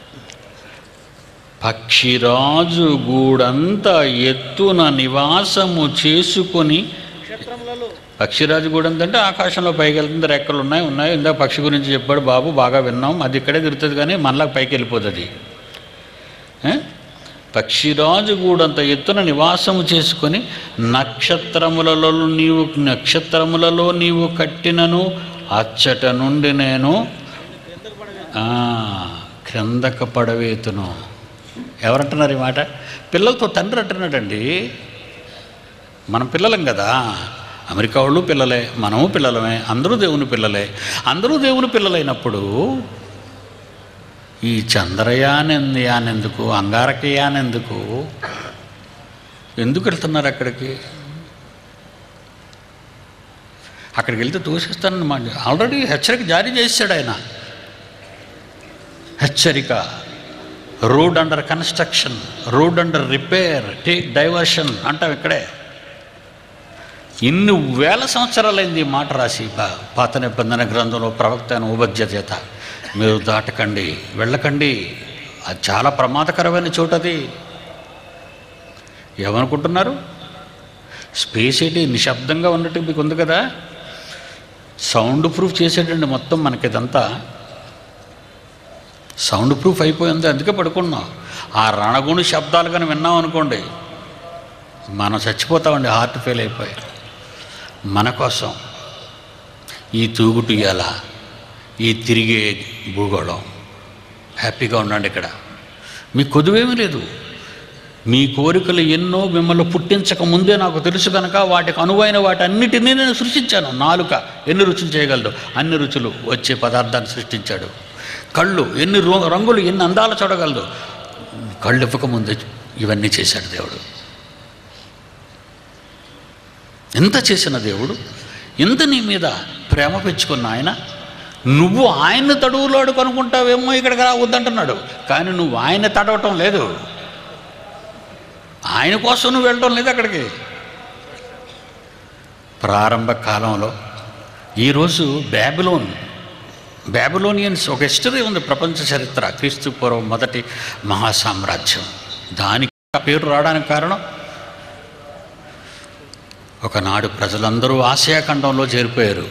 పక్షిరాజు గూడంతా ఎత్తున నివాసము చేసుకొని క్షేత్రములలో పక్షిరాజు గూడంత అంటే ఆకాశంలో పైకి వెళ్తుంది రెక్కలు ఉన్నాయి ఉన్నాయి ఇందాక పక్షి గురించి చెప్పాడు బాబు బాగా విన్నాం అది ఇక్కడే తిరుగుతుంది కానీ మనలా పైకి వెళ్ళిపోతుంది ఏ? పక్షిరాజు గూడంత ఎత్తున నివాసము చేసుకొని నక్షత్రములలో నీవు నక్షత్రములలో నీవు కట్టినను అచ్చట నుండి నేను క్రిందకు పడగా ఆ, క్రిందకు పడవేతును ఎవరంటున్నారు ఈ మాట పిల్లలతో తండ్రి అంటున్నాడండి మనం పిల్లలం కదా అమెరికా వాళ్ళు పిల్లలే మనము పిల్లలమే అందరూ దేవుని పిల్లలే అందరూ దేవుని పిల్లలైనప్పుడు ఈ చంద్రయాన్ యాన్ ఎందుకు అంగారకయాన్ ఎందుకు ఎందుకు వెళ్తున్నారు అక్కడికి అక్కడికి వెళ్తే తోసిస్తానన్నమాట ఆల్రెడీ హెచ్చరిక జారీ చేశాడు ఆయన హెచ్చరిక road under construction road under repair take diversion అంటాం ఇక్కడే ఇన్ని వేల సంవత్సరాలైంది ఈ మాట రాసి పా- పాత నిబంధన గ్రంథంలో ప్రవక్త అయిన ఉపధ్య చేత మీరు దాటకండి వెళ్ళకండి అది చాలా ప్రమాదకరమైన చోటు అది ఏమనుకుంటున్నారు స్పేస్ ఏంటి నిశ్శబ్దంగా ఉన్నట్టు మీకు ఉంది కదా సౌండ్ ప్రూఫ్ చేసేటండి మొత్తం మనకి ఇదంతా సౌండ్ ప్రూఫ్ అయిపోయింది అందుకే పడుకున్నాం ఆ రణగుణి శబ్దాలు కానీ విన్నాం అనుకోండి మనం చచ్చిపోతామండి హార్ట్ ఫెయిల్ అయిపోయి మన కోసం ఈ తూగుటుయ్యాల ఈ తిరిగే భూగోళం హ్యాపీగా ఉండండి ఇక్కడ మీ కొదువేమీ లేదు మీ కోరికలు ఎన్నో మిమ్మల్ని పుట్టించక ముందే నాకు తెలుసు కనుక వాటికి అనువైన వాటి అన్నిటినీ నేను సృష్టించాను నాలుక ఎన్ని రుచులు చేయగలదు అన్ని రుచులు వచ్చే పదార్థాన్ని సృష్టించాడు కళ్ళు ఎన్ని రు- రంగులు ఎన్ని అందాలు చూడగలదు కళ్ళు ఇవ్వకముందే ఇవన్నీ చేశాడు దేవుడు ఎంత చేసిన దేవుడు ఎంత నీ మీద ప్రేమ పెంచుకున్న ఆయన నువ్వు ఆయన తడువులోడు కనుకుంటావేమో ఇక్కడికి రావద్దంటున్నాడు కానీ నువ్వు ఆయన తడవటం లేదు ఆయన కోసం నువ్వు వెళ్ళటం లేదు అక్కడికి ప్రారంభ కాలంలో ఈరోజు బ్యాబిలోన్ బ్యాబిలోనియన్స్ ఒక హిస్టరీ ఉంది ప్రపంచ చరిత్ర క్రీస్తు పూర్వం మొదటి మహాసామ్రాజ్యం దానికి ఆ పేరు రావడానికి కారణం ఒకనాడు ప్రజలందరూ ఆసియా ఖండంలో చేరిపోయారు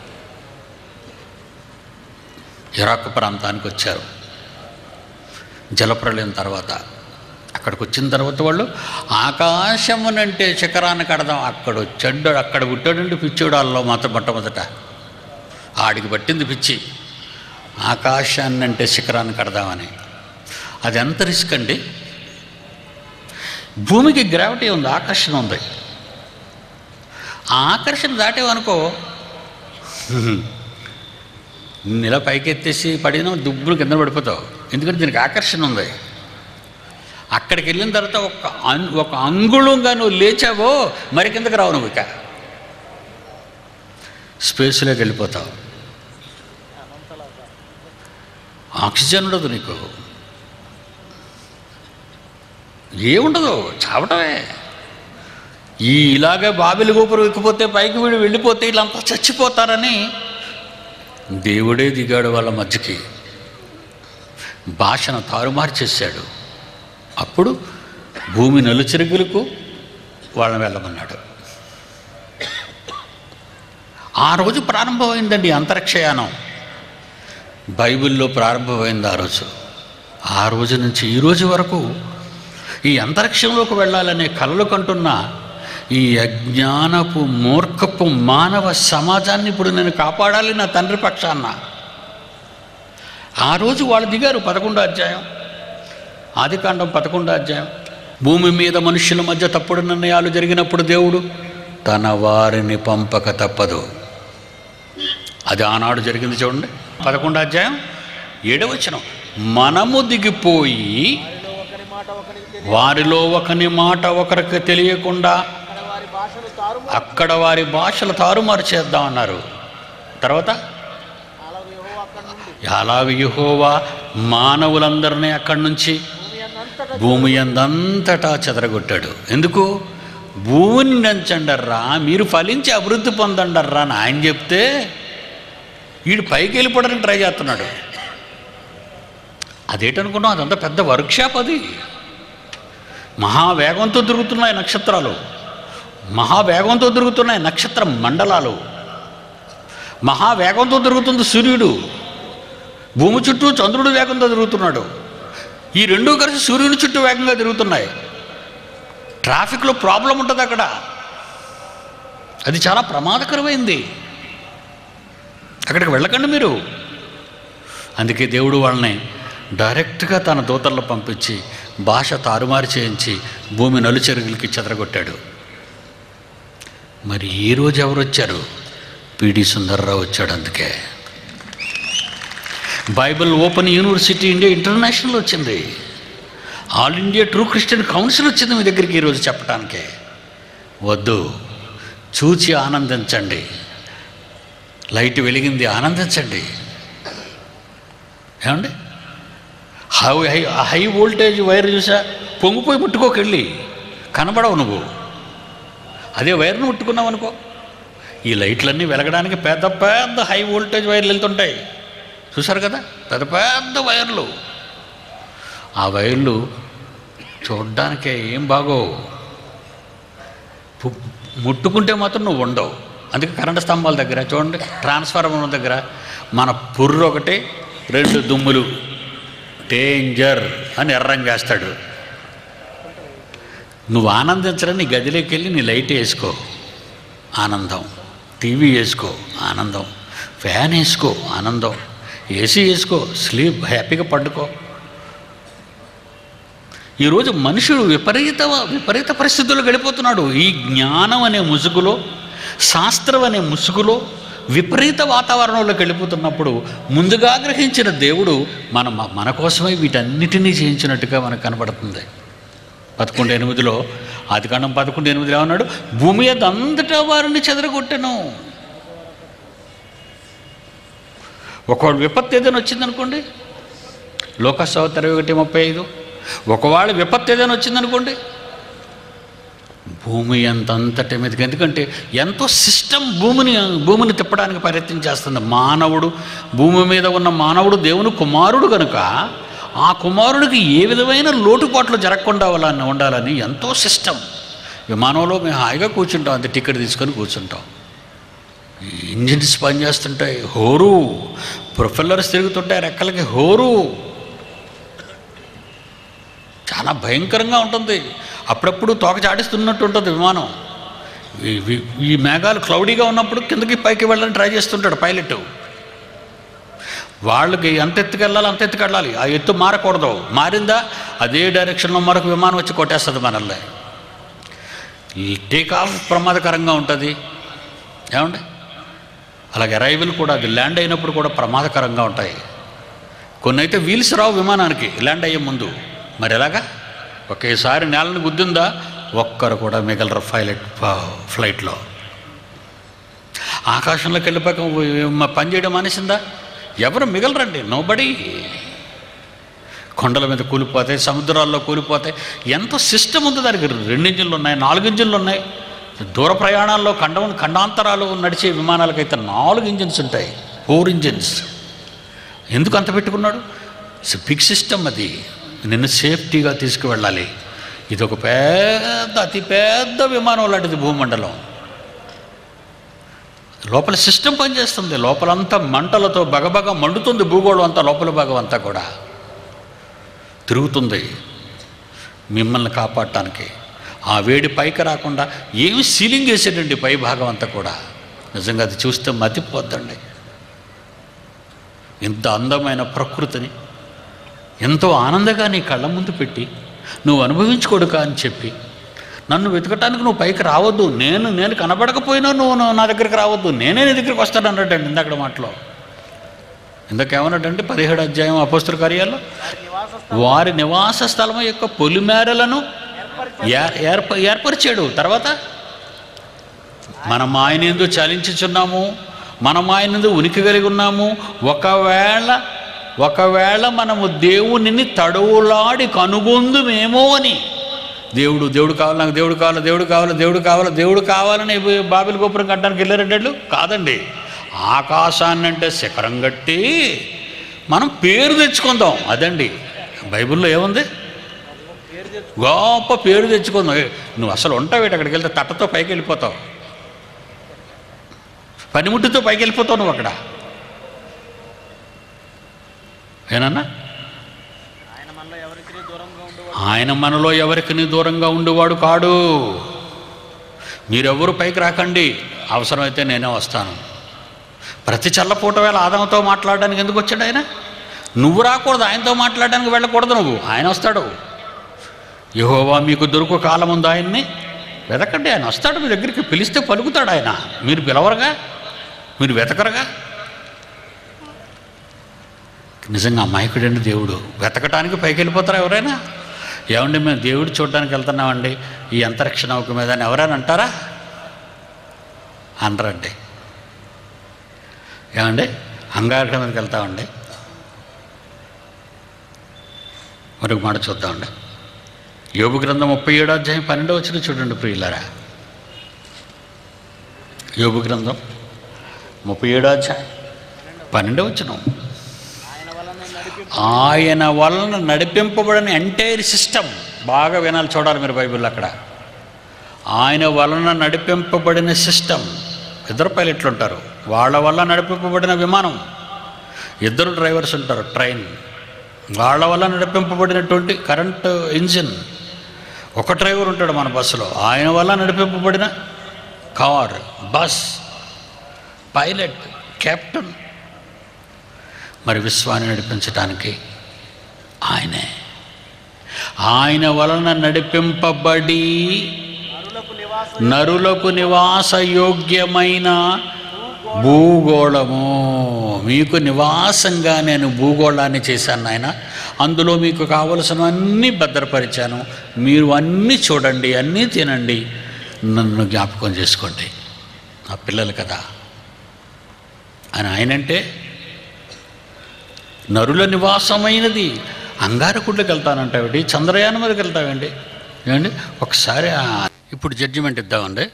ఇరాక్ ప్రాంతానికి వచ్చారు జలప్రలయం తర్వాత అక్కడికి వచ్చిన తర్వాత వాళ్ళు ఆకాశమునంటే శిఖరాన్ని కడదాం అక్కడ వచ్చాడు అక్కడ పుట్టాడండి పిచ్చోడు వాళ్ళలో మాత్రం మొట్టమొదట ఆడికి పట్టింది పిచ్చి ఆకాశాన్ని అంటే శిఖరాన్ని కడదామని అది ఎంత రిస్క్ అండి భూమికి గ్రావిటీ ఉంది ఆకర్షణ ఉంది ఆ ఆకర్షణ దాటేవనుకో ఇలా పైకి ఎత్తేసి పడినా దుబ్బులు కింద పడిపోతావు ఎందుకంటే దీనికి ఆకర్షణ ఉంది అక్కడికి వెళ్ళిన తర్వాత ఒక అం ఒక అంగుళంగా నువ్వు లేచావో మరి కిందకి రావు నువ్వు ఇక స్పేస్లోకి వెళ్ళిపోతావు ఆక్సిజన్ ఉండదు నీకు ఏముండదు చావటమే ఈ ఇలాగే బాబిలి గోపురం ఎక్కిపోతే పైకి వీడు వెళ్ళిపోతే వీళ్ళంతా చచ్చిపోతారని దేవుడే దిగాడు వాళ్ళ మధ్యకి భాషను తారుమారు చేశాడు అప్పుడు భూమి నలుచెరుగులకు వాళ్ళని వెళ్ళమన్నాడు ఆ రోజు ప్రారంభమైందండి అంతరిక్షయానం బైబిల్లో ప్రారంభమైంది ఆ రోజు ఆ రోజు నుంచి ఈ రోజు వరకు ఈ అంతరిక్షంలోకి వెళ్ళాలనే కలలు కంటున్న ఈ అజ్ఞానపు మూర్ఖపు మానవ సమాజాన్ని ఇప్పుడు నేను కాపాడాలి నా తండ్రి పక్షాన ఆ రోజు వాళ్ళు దిగారు పదకొండో అధ్యాయం ఆదికాండం పదకొండో అధ్యాయం భూమి మీద మనుషుల మధ్య తప్పుడు నిర్ణయాలు జరిగినప్పుడు దేవుడు తన వారిని పంపక తప్పదు అది ఆనాడు జరిగింది చూడండి పదకొండో అధ్యాయం ఏడవచనం మనము దిగిపోయి వారిలో ఒకరి మాట ఒకరికి తెలియదు వారిలో ఒకని మాట ఒకరికి తెలియకుండా అక్కడ వారి భాషలు తారు అక్కడ వారి భాషలు తారుమారు చేద్దామన్నారు తర్వాత అలాగే యెహోవా అక్కడి నుండి అలాగ యెహోవా మానవులందరినీ అక్కడి నుంచి భూమి అన్నంతటా భూమి అందంతటా చెదరగొట్టాడు ఎందుకు భూమిని నంచండర్రా మీరు ఫలించి అభివృద్ధి పొందండర్రా అని ఆయన చెప్తే వీడు పైకి వెళ్ళిపోవడానికి ట్రై చేస్తున్నాడు అదేటనుకున్నాం అదంతా పెద్ద వర్క్షాప్ అది మహావేగంతో తిరుగుతున్నాయి నక్షత్రాలు మహావేగంతో తిరుగుతున్నాయి నక్షత్ర మండలాలు మహావేగంతో తిరుగుతుంది సూర్యుడు భూమి చుట్టూ చంద్రుడు వేగంతో తిరుగుతున్నాడు ఈ రెండూ కలిసి సూర్యుని చుట్టూ వేగంగా తిరుగుతున్నాయి ట్రాఫిక్లో ప్రాబ్లం ఉంటుంది అక్కడ అది చాలా ప్రమాదకరమైంది అక్కడికి వెళ్ళకండి మీరు అందుకే దేవుడు వాళ్ళని డైరెక్ట్గా తన దూతల్లో పంపించి భాష తారుమారు చేయించి భూమి నలుచెరుగులకి చెదరగొట్టాడు మరి ఈ రోజు ఎవరు వచ్చారు పిడి సుందర్రావు వచ్చాడు అందుకే Bible open university India international వచ్చింది all India true Christian council వచ్చింది మీ దగ్గరికి ఈరోజు చెప్పడానికే వద్దు చూచి ఆనందించండి లైట్ వెలిగింది ఆనందించండి ఏమండి high high high voltage wire చూసా పొంగిపోయి ముట్టుకోకెళ్ళి కనబడవు నువ్వు అదే వైర్ను ముట్టుకున్నావు అనుకో ఈ లైట్లన్నీ వెలగడానికి పెద్ద పెద్ద హై వోల్టేజ్ వైర్లు వెళ్తుంటాయి చూసారు కదా పెద్ద పెద్ద వైర్లు ఆ వైర్లు చూడ్డానికే ఏం బాగోవు పు- ముట్టుకుంటే మాత్రం నువ్వు ఉండవు అందుకే కరెంటు స్తంభాల దగ్గర చూడండి ట్రాన్స్ఫార్మర్ దగ్గర మన పుర్రు ఒకటి రెండు దుమ్ములు డేంజర్ అని ఎర్రంగా వేస్తాడు నువ్వు ఆనందించడం నీ గదిలోకి వెళ్ళి నీ లైట్ వేసుకో ఆనందం టీవీ వేసుకో ఆనందం ఫ్యాన్ వేసుకో ఆనందం ఏసీ వేసుకో స్లీప్ హ్యాపీగా పడుకో ఈరోజు మనుషుడు విపరీత విపరీత పరిస్థితుల్లో గడిపోతున్నాడు ఈ జ్ఞానం అనే ముసుగులో శాస్త్రం అనే ముసుగులో విపరీత వాతావరణంలోకి వెళ్ళిపోతున్నప్పుడు ముందుగా గ్రహించిన దేవుడు మన మన కోసమే వీటన్నిటినీ చేయించినట్టుగా మనకు కనబడుతుంది పదకొండు ఎనిమిదిలో ఆదికాండం పదకొండు ఎనిమిదిలో ఏమన్నాడు భూమి అంతటా వారిని చెదరగొట్టెను ఒకవేళ విపత్తు ఏదైనా వచ్చిందనుకోండి లోకసభ ఇరవై ఒకటి ముప్పై ఐదు ఒకవేళ విపత్తు ఏదైనా వచ్చిందనుకోండి భూమి ఎంతంతటి మీదకి ఎందుకంటే ఎంతో సిస్టమ్ భూమిని భూమిని తిప్పడానికి ప్రయత్నం చేస్తుంది మానవుడు భూమి మీద ఉన్న మానవుడు దేవుని కుమారుడు కనుక ఆ కుమారుడికి ఏ విధమైన లోటుపాట్లు జరగకుండా ఉండాలని ఉండాలని ఎంతో సిస్టమ్ విమానంలో మేము హాయిగా కూర్చుంటాం అంతే టికెట్ తీసుకొని కూర్చుంటాం ఇంజిన్స్ పనిచేస్తుంటాయి హోరు ప్రొఫెల్లర్స్ తిరుగుతుంటాయి రెక్కలకి హోరు చాలా భయంకరంగా ఉంటుంది అప్పుడప్పుడు తోక చాటిస్తున్నట్టు ఉంటుంది విమానం ఈ- ఈ- ఈ మేఘాలు క్లౌడీగా ఉన్నప్పుడు కిందకి పైకి వెళ్ళాలని ట్రై చేస్తుంటాడు పైలట్ వాళ్ళకి ఎంత ఎత్తుకెళ్ళాలి అంత ఎత్తుకెళ్ళాలి ఆ ఎత్తు మారకూడదు మారిందా అదే డైరెక్షన్లో మరొక విమానం వచ్చి కొట్టేస్తుంది మనల్ని ఈ టేక్ ఆఫ్ ప్రమాదకరంగా ఉంటుంది ఏమండి అలాగే అరైవల్ కూడా అది ల్యాండ్ అయినప్పుడు కూడా ప్రమాదకరంగా ఉంటాయి కొన్ని అయితే వీల్స్ రావు విమానానికి ల్యాండ్ అయ్యే ముందు మరి ఎలాగా ఒకేసారి నేలను గుద్దిందా ఒక్కరు కూడా మిగలరు పైలట్ ఫ్లైట్లో ఆకాశంలోకి వెళ్ళిపోక మ- పని చేయడం మానేసిందా ఎవరు మిగలరండి నోబడి కొండల మీద కూలిపోతాయి సముద్రాల్లో కూలిపోతాయి ఎంతో సిస్టమ్ ఉంది దానికి రెండు ఇంజిన్లు ఉన్నాయి నాలుగు ఇంజిన్లు ఉన్నాయి దూర ప్రయాణాల్లో ఖండం ఖండాంతరాలు నడిచే విమానాలకైతే నాలుగు ఇంజిన్స్ ఉంటాయి ఫోర్ ఇంజిన్స్ ఎందుకు అంత పెట్టుకున్నాడు బిగ్ సిస్టమ్ అది నిన్ను సేఫ్టీగా తీసుకువెళ్ళాలి ఇది ఒక పెద్ద అతి పెద్ద విమానం లాంటిది భూమండలం లోపల సిస్టమ్ పనిచేస్తుంది లోపలంతా మంటలతో బగబగ మండుతుంది భూగోళం అంతా లోపల భాగం అంతా కూడా తిరుగుతుంది మిమ్మల్ని కాపాడటానికి ఆ వేడి పైకి రాకుండా ఏమి సీలింగ్ వేసేటండి పై భాగం అంతా కూడా నిజంగా అది చూస్తే మతిపోద్దండి ఇంత అందమైన ప్రకృతిని ఎంతో ఆనందంగా నీ కళ్ళ ముందు పెట్టి నువ్వు అనుభవించుకోడుకా అని చెప్పి నన్ను వెతకటానికి నువ్వు పైకి రావద్దు నేను నేను కనబడకపోయినా నువ్వు నువ్వు నా దగ్గరికి రావద్దు నేనే నీ దగ్గరికి వస్తాను అన్నట్టండి ఇందాక మాటలో ఇందాకేమన్నాడంటే పదిహేడు అధ్యాయం అపోస్తుల కార్యాల్లో వారి నివాస వారి నివాస స్థలం యొక్క పొలిమేరలను ఏర్పరిచి ఏర్- ఏర్ప ఏర్పరిచాడు తర్వాత మనం ఆయన ఎందు చలించుచున్నాము మనం ఆయన ఎందు ఉనికి కలిగి ఉన్నాము ఒకవేళ ఒకవేళ మనము దేవునిని తడువులాడి కనుగొందుమేమో అని దేవుడు దేవుడు కావాలి నాకు దేవుడు కావాలి దేవుడు కావాలి దేవుడు కావాలి దేవుడు కావాలని బాబిల్ గోపురం కట్టడానికి వెళ్ళారంటే కాదండి ఆకాశాన్ని అంటే శిఖరం కట్టి మనం పేరు తెచ్చుకుందాం అదండి బైబిల్లో ఏముంది పేరు తెచ్చు గొప్ప పేరు తెచ్చుకుందాం ఏ, నువ్వు అసలు ఉంటావు ఏంటి అక్కడికి వెళ్తే తట్టతో పైకి వెళ్ళిపోతావు పనిముట్టుతో పైకి వెళ్ళిపోతావు నువ్వు అక్కడ ఏనన్నా ఆయన మనలో ఎవరికి దూరంగా ఉండేవాడు ఆయన మనలో ఎవరికి దూరంగా ఉండేవాడు కాడు మీరెవరు పైకి రాకండి అవసరమైతే నేనే వస్తాను ప్రతి చల్లపూట వేళ ఆదంతో మాట్లాడడానికి ఎందుకు వచ్చాడు ఆయన నువ్వు రాకూడదు ఆయనతో మాట్లాడడానికి వెళ్ళకూడదు నువ్వు ఆయన వస్తాడు యహోవా మీకు దొరుకు కాలం ఉంది ఆయన్ని వెతకండి ఆయన వస్తాడు మీ దగ్గరికి పిలిస్తే పలుకుతాడు ఆయన మీరు పిలవరుగా మీరు వెతకరుగా నిజంగా అమాయకుడండి దేవుడు వెతకటానికి పైకి వెళ్ళిపోతారా ఎవరైనా ఏమండి మేము దేవుడు చూడడానికి వెళ్తున్నామండి ఈ అంతరిక్ష నౌక మీద అని ఎవరైనా అంటారా అనరండి ఏమండి అంగారక మీదకి వెళ్తామండి మరొక మాట చూద్దామండి యోగు గ్రంథం ముప్పై ఏడో అధ్యాయం పన్నెండో వచ్చిన చూడండి ప్రియులారా యోగు గ్రంథం ముప్పై ఏడో అధ్యాయం పన్నెండో వచ్చినాం ఆయన వలన నడిపి ఆయన వలన నడిపింపబడిన ఎంటైర్ సిస్టమ్ బాగా వినాలి చూడాలి మీరు బైబిల్ అక్కడ ఆయన వలన నడిపింపబడిన సిస్టమ్ ఇద్దరు పైలట్లు ఉంటారు వాళ్ళ వల్ల నడిపింపబడిన విమానం ఇద్దరు డ్రైవర్స్ ఉంటారు ట్రైన్ వాళ్ళ వల్ల నడిపింపబడినటువంటి కరెంట్ ఇంజిన్ ఒక డ్రైవర్ ఉంటాడు మన బస్సులో ఆయన వల్ల నడిపింపబడిన కార్ బస్ పైలట్ కెప్టెన్ మరి విశ్వాన్ని నడిపించటానికి ఆయనే ఆయన వలన నడిపింపబడి నరులకు నివాస నరులకు నివాస యోగ్యమైన భూగోళము మీకు నివాసంగా నేను భూగోళాన్ని చేశాను ఆయన అందులో మీకు కావలసినవన్నీ భద్రపరిచాను మీరు అన్నీ చూడండి అన్నీ తినండి నన్ను జ్ఞాపకం చేసుకోండి నా పిల్లలు కదా అని ఆయనంటే నరుల నివాసమైనది అంగారకుడికి వెళ్తానంటావేంటి చంద్రయానం మీదకి వెళ్తావేంటి ఏమండి ఒకసారి ఆ- ఇప్పుడు జడ్జిమెంట్ ఇద్దామండి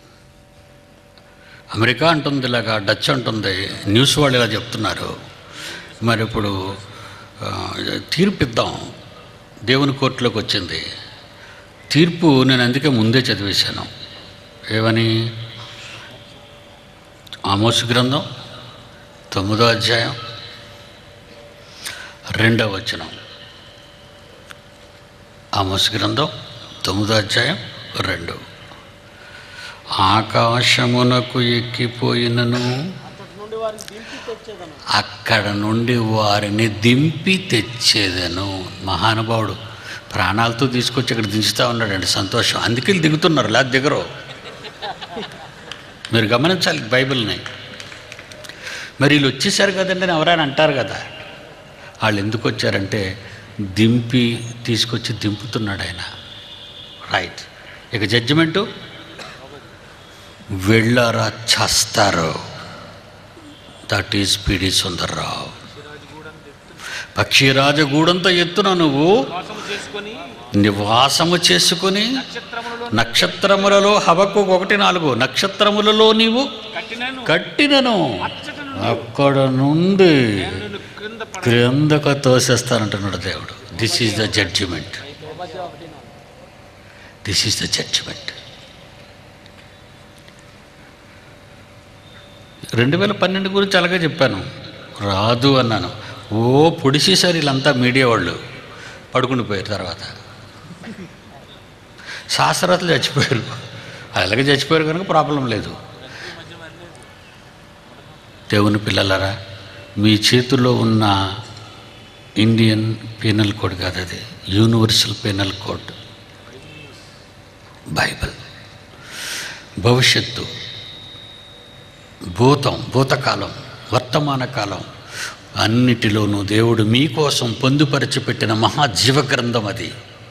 అమెరికా అంటుంది ఇలాగా డచ్ అంటుంది న్యూస్ వాళ్ళు ఇలా చెప్తున్నారు మరి ఇప్పుడు ఆ, తీర్పు ఇద్దాం దేవుని కోర్టులోకి వచ్చింది తీర్పు నేను అందుకే ముందే చదివేశాను ఏమని ఆమోసు గ్రంథం తొమ్మిదో అధ్యాయం రెండవ వచనం ఆమోస్ గ్రంథం తొమ్మిదో అధ్యాయం రెండు ఆకాశమునకు ఎక్కిపోయినను అంతటి నుండి వారిని దింపి తెచ్చేదను అక్కడ నుండి వారిని దింపి తెచ్చేదను మహానుభావుడు ప్రాణాలతో తీసుకొచ్చి ఇక్కడ దించుతా ఉన్నాడండి సంతోషం అందుకే వీళ్ళు దిగుతున్నారు లేదా దిగరు మీరు గమనించాలి బైబిల్ని మరి వీళ్ళు వచ్చేసారు కదండి అని ఎవరైనా అంటారు కదా వాళ్ళు ఎందుకు వచ్చారంటే దింపి తీసుకొచ్చి దింపుతున్నాడు ఆయన రైట్ ఇక జడ్జిమెంటు వెళ్ళారా చేస్తారు దట్ ఈజ్ పిడి సుందర్రావు పక్షిరాజ గూడంత ఎత్తున నువ్వు వాసము చేసుకొని నివాసము చేసుకుని నక్షత్రములలో నక్షత్రములలో హవకు ఒకటి నాలుగు నక్షత్రములలో నీవు కట్టినను కట్టినను అచ్చట నుండి అక్కడ నుండి నేను నిన్ను క్రింద పడ క్రిందకు తోసేస్తానంటున్నాడు దేవుడు this is the judgement this is the judgement రెండు వేల పన్నెండు గురించి అలాగే చెప్పాను రాదు అన్నాను ఓ పొడిసేసారు వీళ్ళంతా మీడియా వాళ్ళు పడుకుని పోయారు తర్వాత శాస్త్రవేత్తలు చచ్చిపోయారు అలాగే చచ్చిపోయారు కనుక ప్రాబ్లం లేదు దేవుని పిల్లలరా మీ చేతిలో ఉన్న ఇండియన్ పీనల్ కోడ్ కాదు అది యూనివర్సల్ పీనల్ కోడ్ బైబిల్ భవిష్యత్తు భూతం భూతకాలం వర్తమాన కాలం అన్నిటిలోనూ దేవుడు మీకోసం పొందుపరిచి పెట్టిన మహాజీవ గ్రంథం అది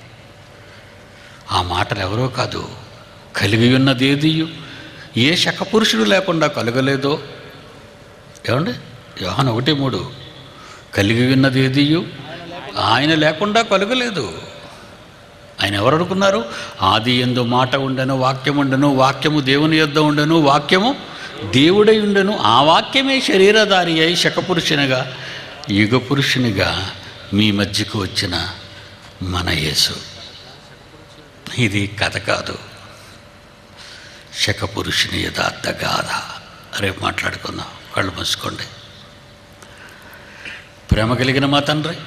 ఆ మాటలు ఎవరో కాదు కలిగి ఉన్నదేదియు ఏ శక పురుషుడు లేకుండా కలగలేదో ఏమండి యోహన్ ఒకటి మూడు కలిగి ఉన్నది ఏదియు ఆయన లేకుండా కలగలేదు ఆయన ఎవరు అనుకున్నారు ఆది ఎందు మాట ఉండను వాక్యం ఉండను వాక్యము దేవుని యొద్ద ఉండను వాక్యము దేవుడై ఉండను ఆ వాక్యమే శరీరధారి అయి శకపురుషునిగా యుగ పురుషునిగా మీ మధ్యకు వచ్చిన మన యేసు ఇది కథ కాదు శకపురుషుని యథార్థ గాథ రేపు మాట్లాడుకుందాం కళ్ళు మూసుకోండి ప్రేమ కలిగిన మా తండ్రి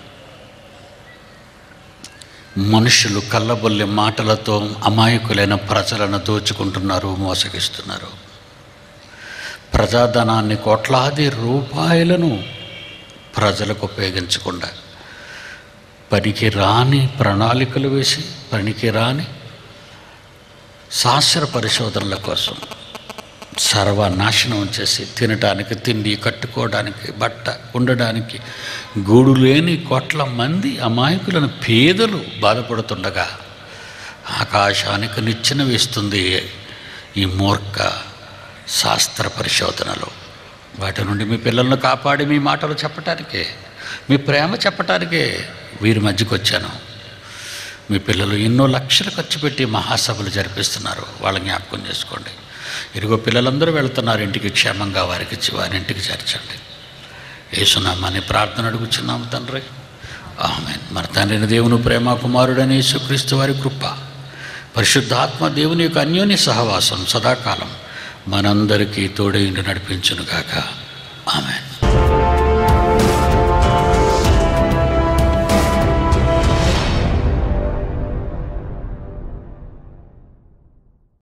మనుషులు కళ్ళబొల్లి మాటలతో అమాయకులైన ప్రజలను దోచుకుంటున్నారు మోసగిస్తున్నారు ప్రజాధనాన్ని కోట్లాది రూపాయలను ప్రజలకు ఉపయోగించకుండా పనికి రాని ప్రణాళికలు వేసి పనికి రాని శాస్త్ర పరిశోధనల కోసం సర్వనాశనం చేసి తినటానికి తిండి కట్టుకోవడానికి బట్ట ఉండడానికి గూడు లేని కోట్ల మంది అమాయకులను పేదలు బాధపడుతుండగా ఆకాశానికి నిచ్చెన వేస్తుంది ఈ మూర్ఖ శాస్త్ర పరిశోధనలు వాటి నుండి మీ పిల్లలను కాపాడి మీ మాటలు చెప్పటానికే మీ ప్రేమ చెప్పటానికే వీరి మధ్యకు వచ్చాను మీ పిల్లలు ఎన్నో లక్షలు ఖర్చు పెట్టి మహాసభలు జరిపిస్తున్నారు వాళ్ళ జ్ఞాపకం చేసుకోండి ఇదిగో పిల్లలందరూ వెళ్తున్నారు ఇంటికి క్షేమంగా వారికి ఇచ్చి వారి ఇంటికి చేర్చండి ఏసునామాని ప్రార్థన అడుగుచున్నాము తండ్రి ఆమె మన తండ్రిని దేవుని ప్రేమ కుమారుడని యేసుక్రీస్తు వారి కృప పరిశుద్ధాత్మ దేవుని యొక్క అన్యోన్య సహవాసం సదాకాలం మనందరికీ తోడైండి నడిపించునుగాక ఆమెన్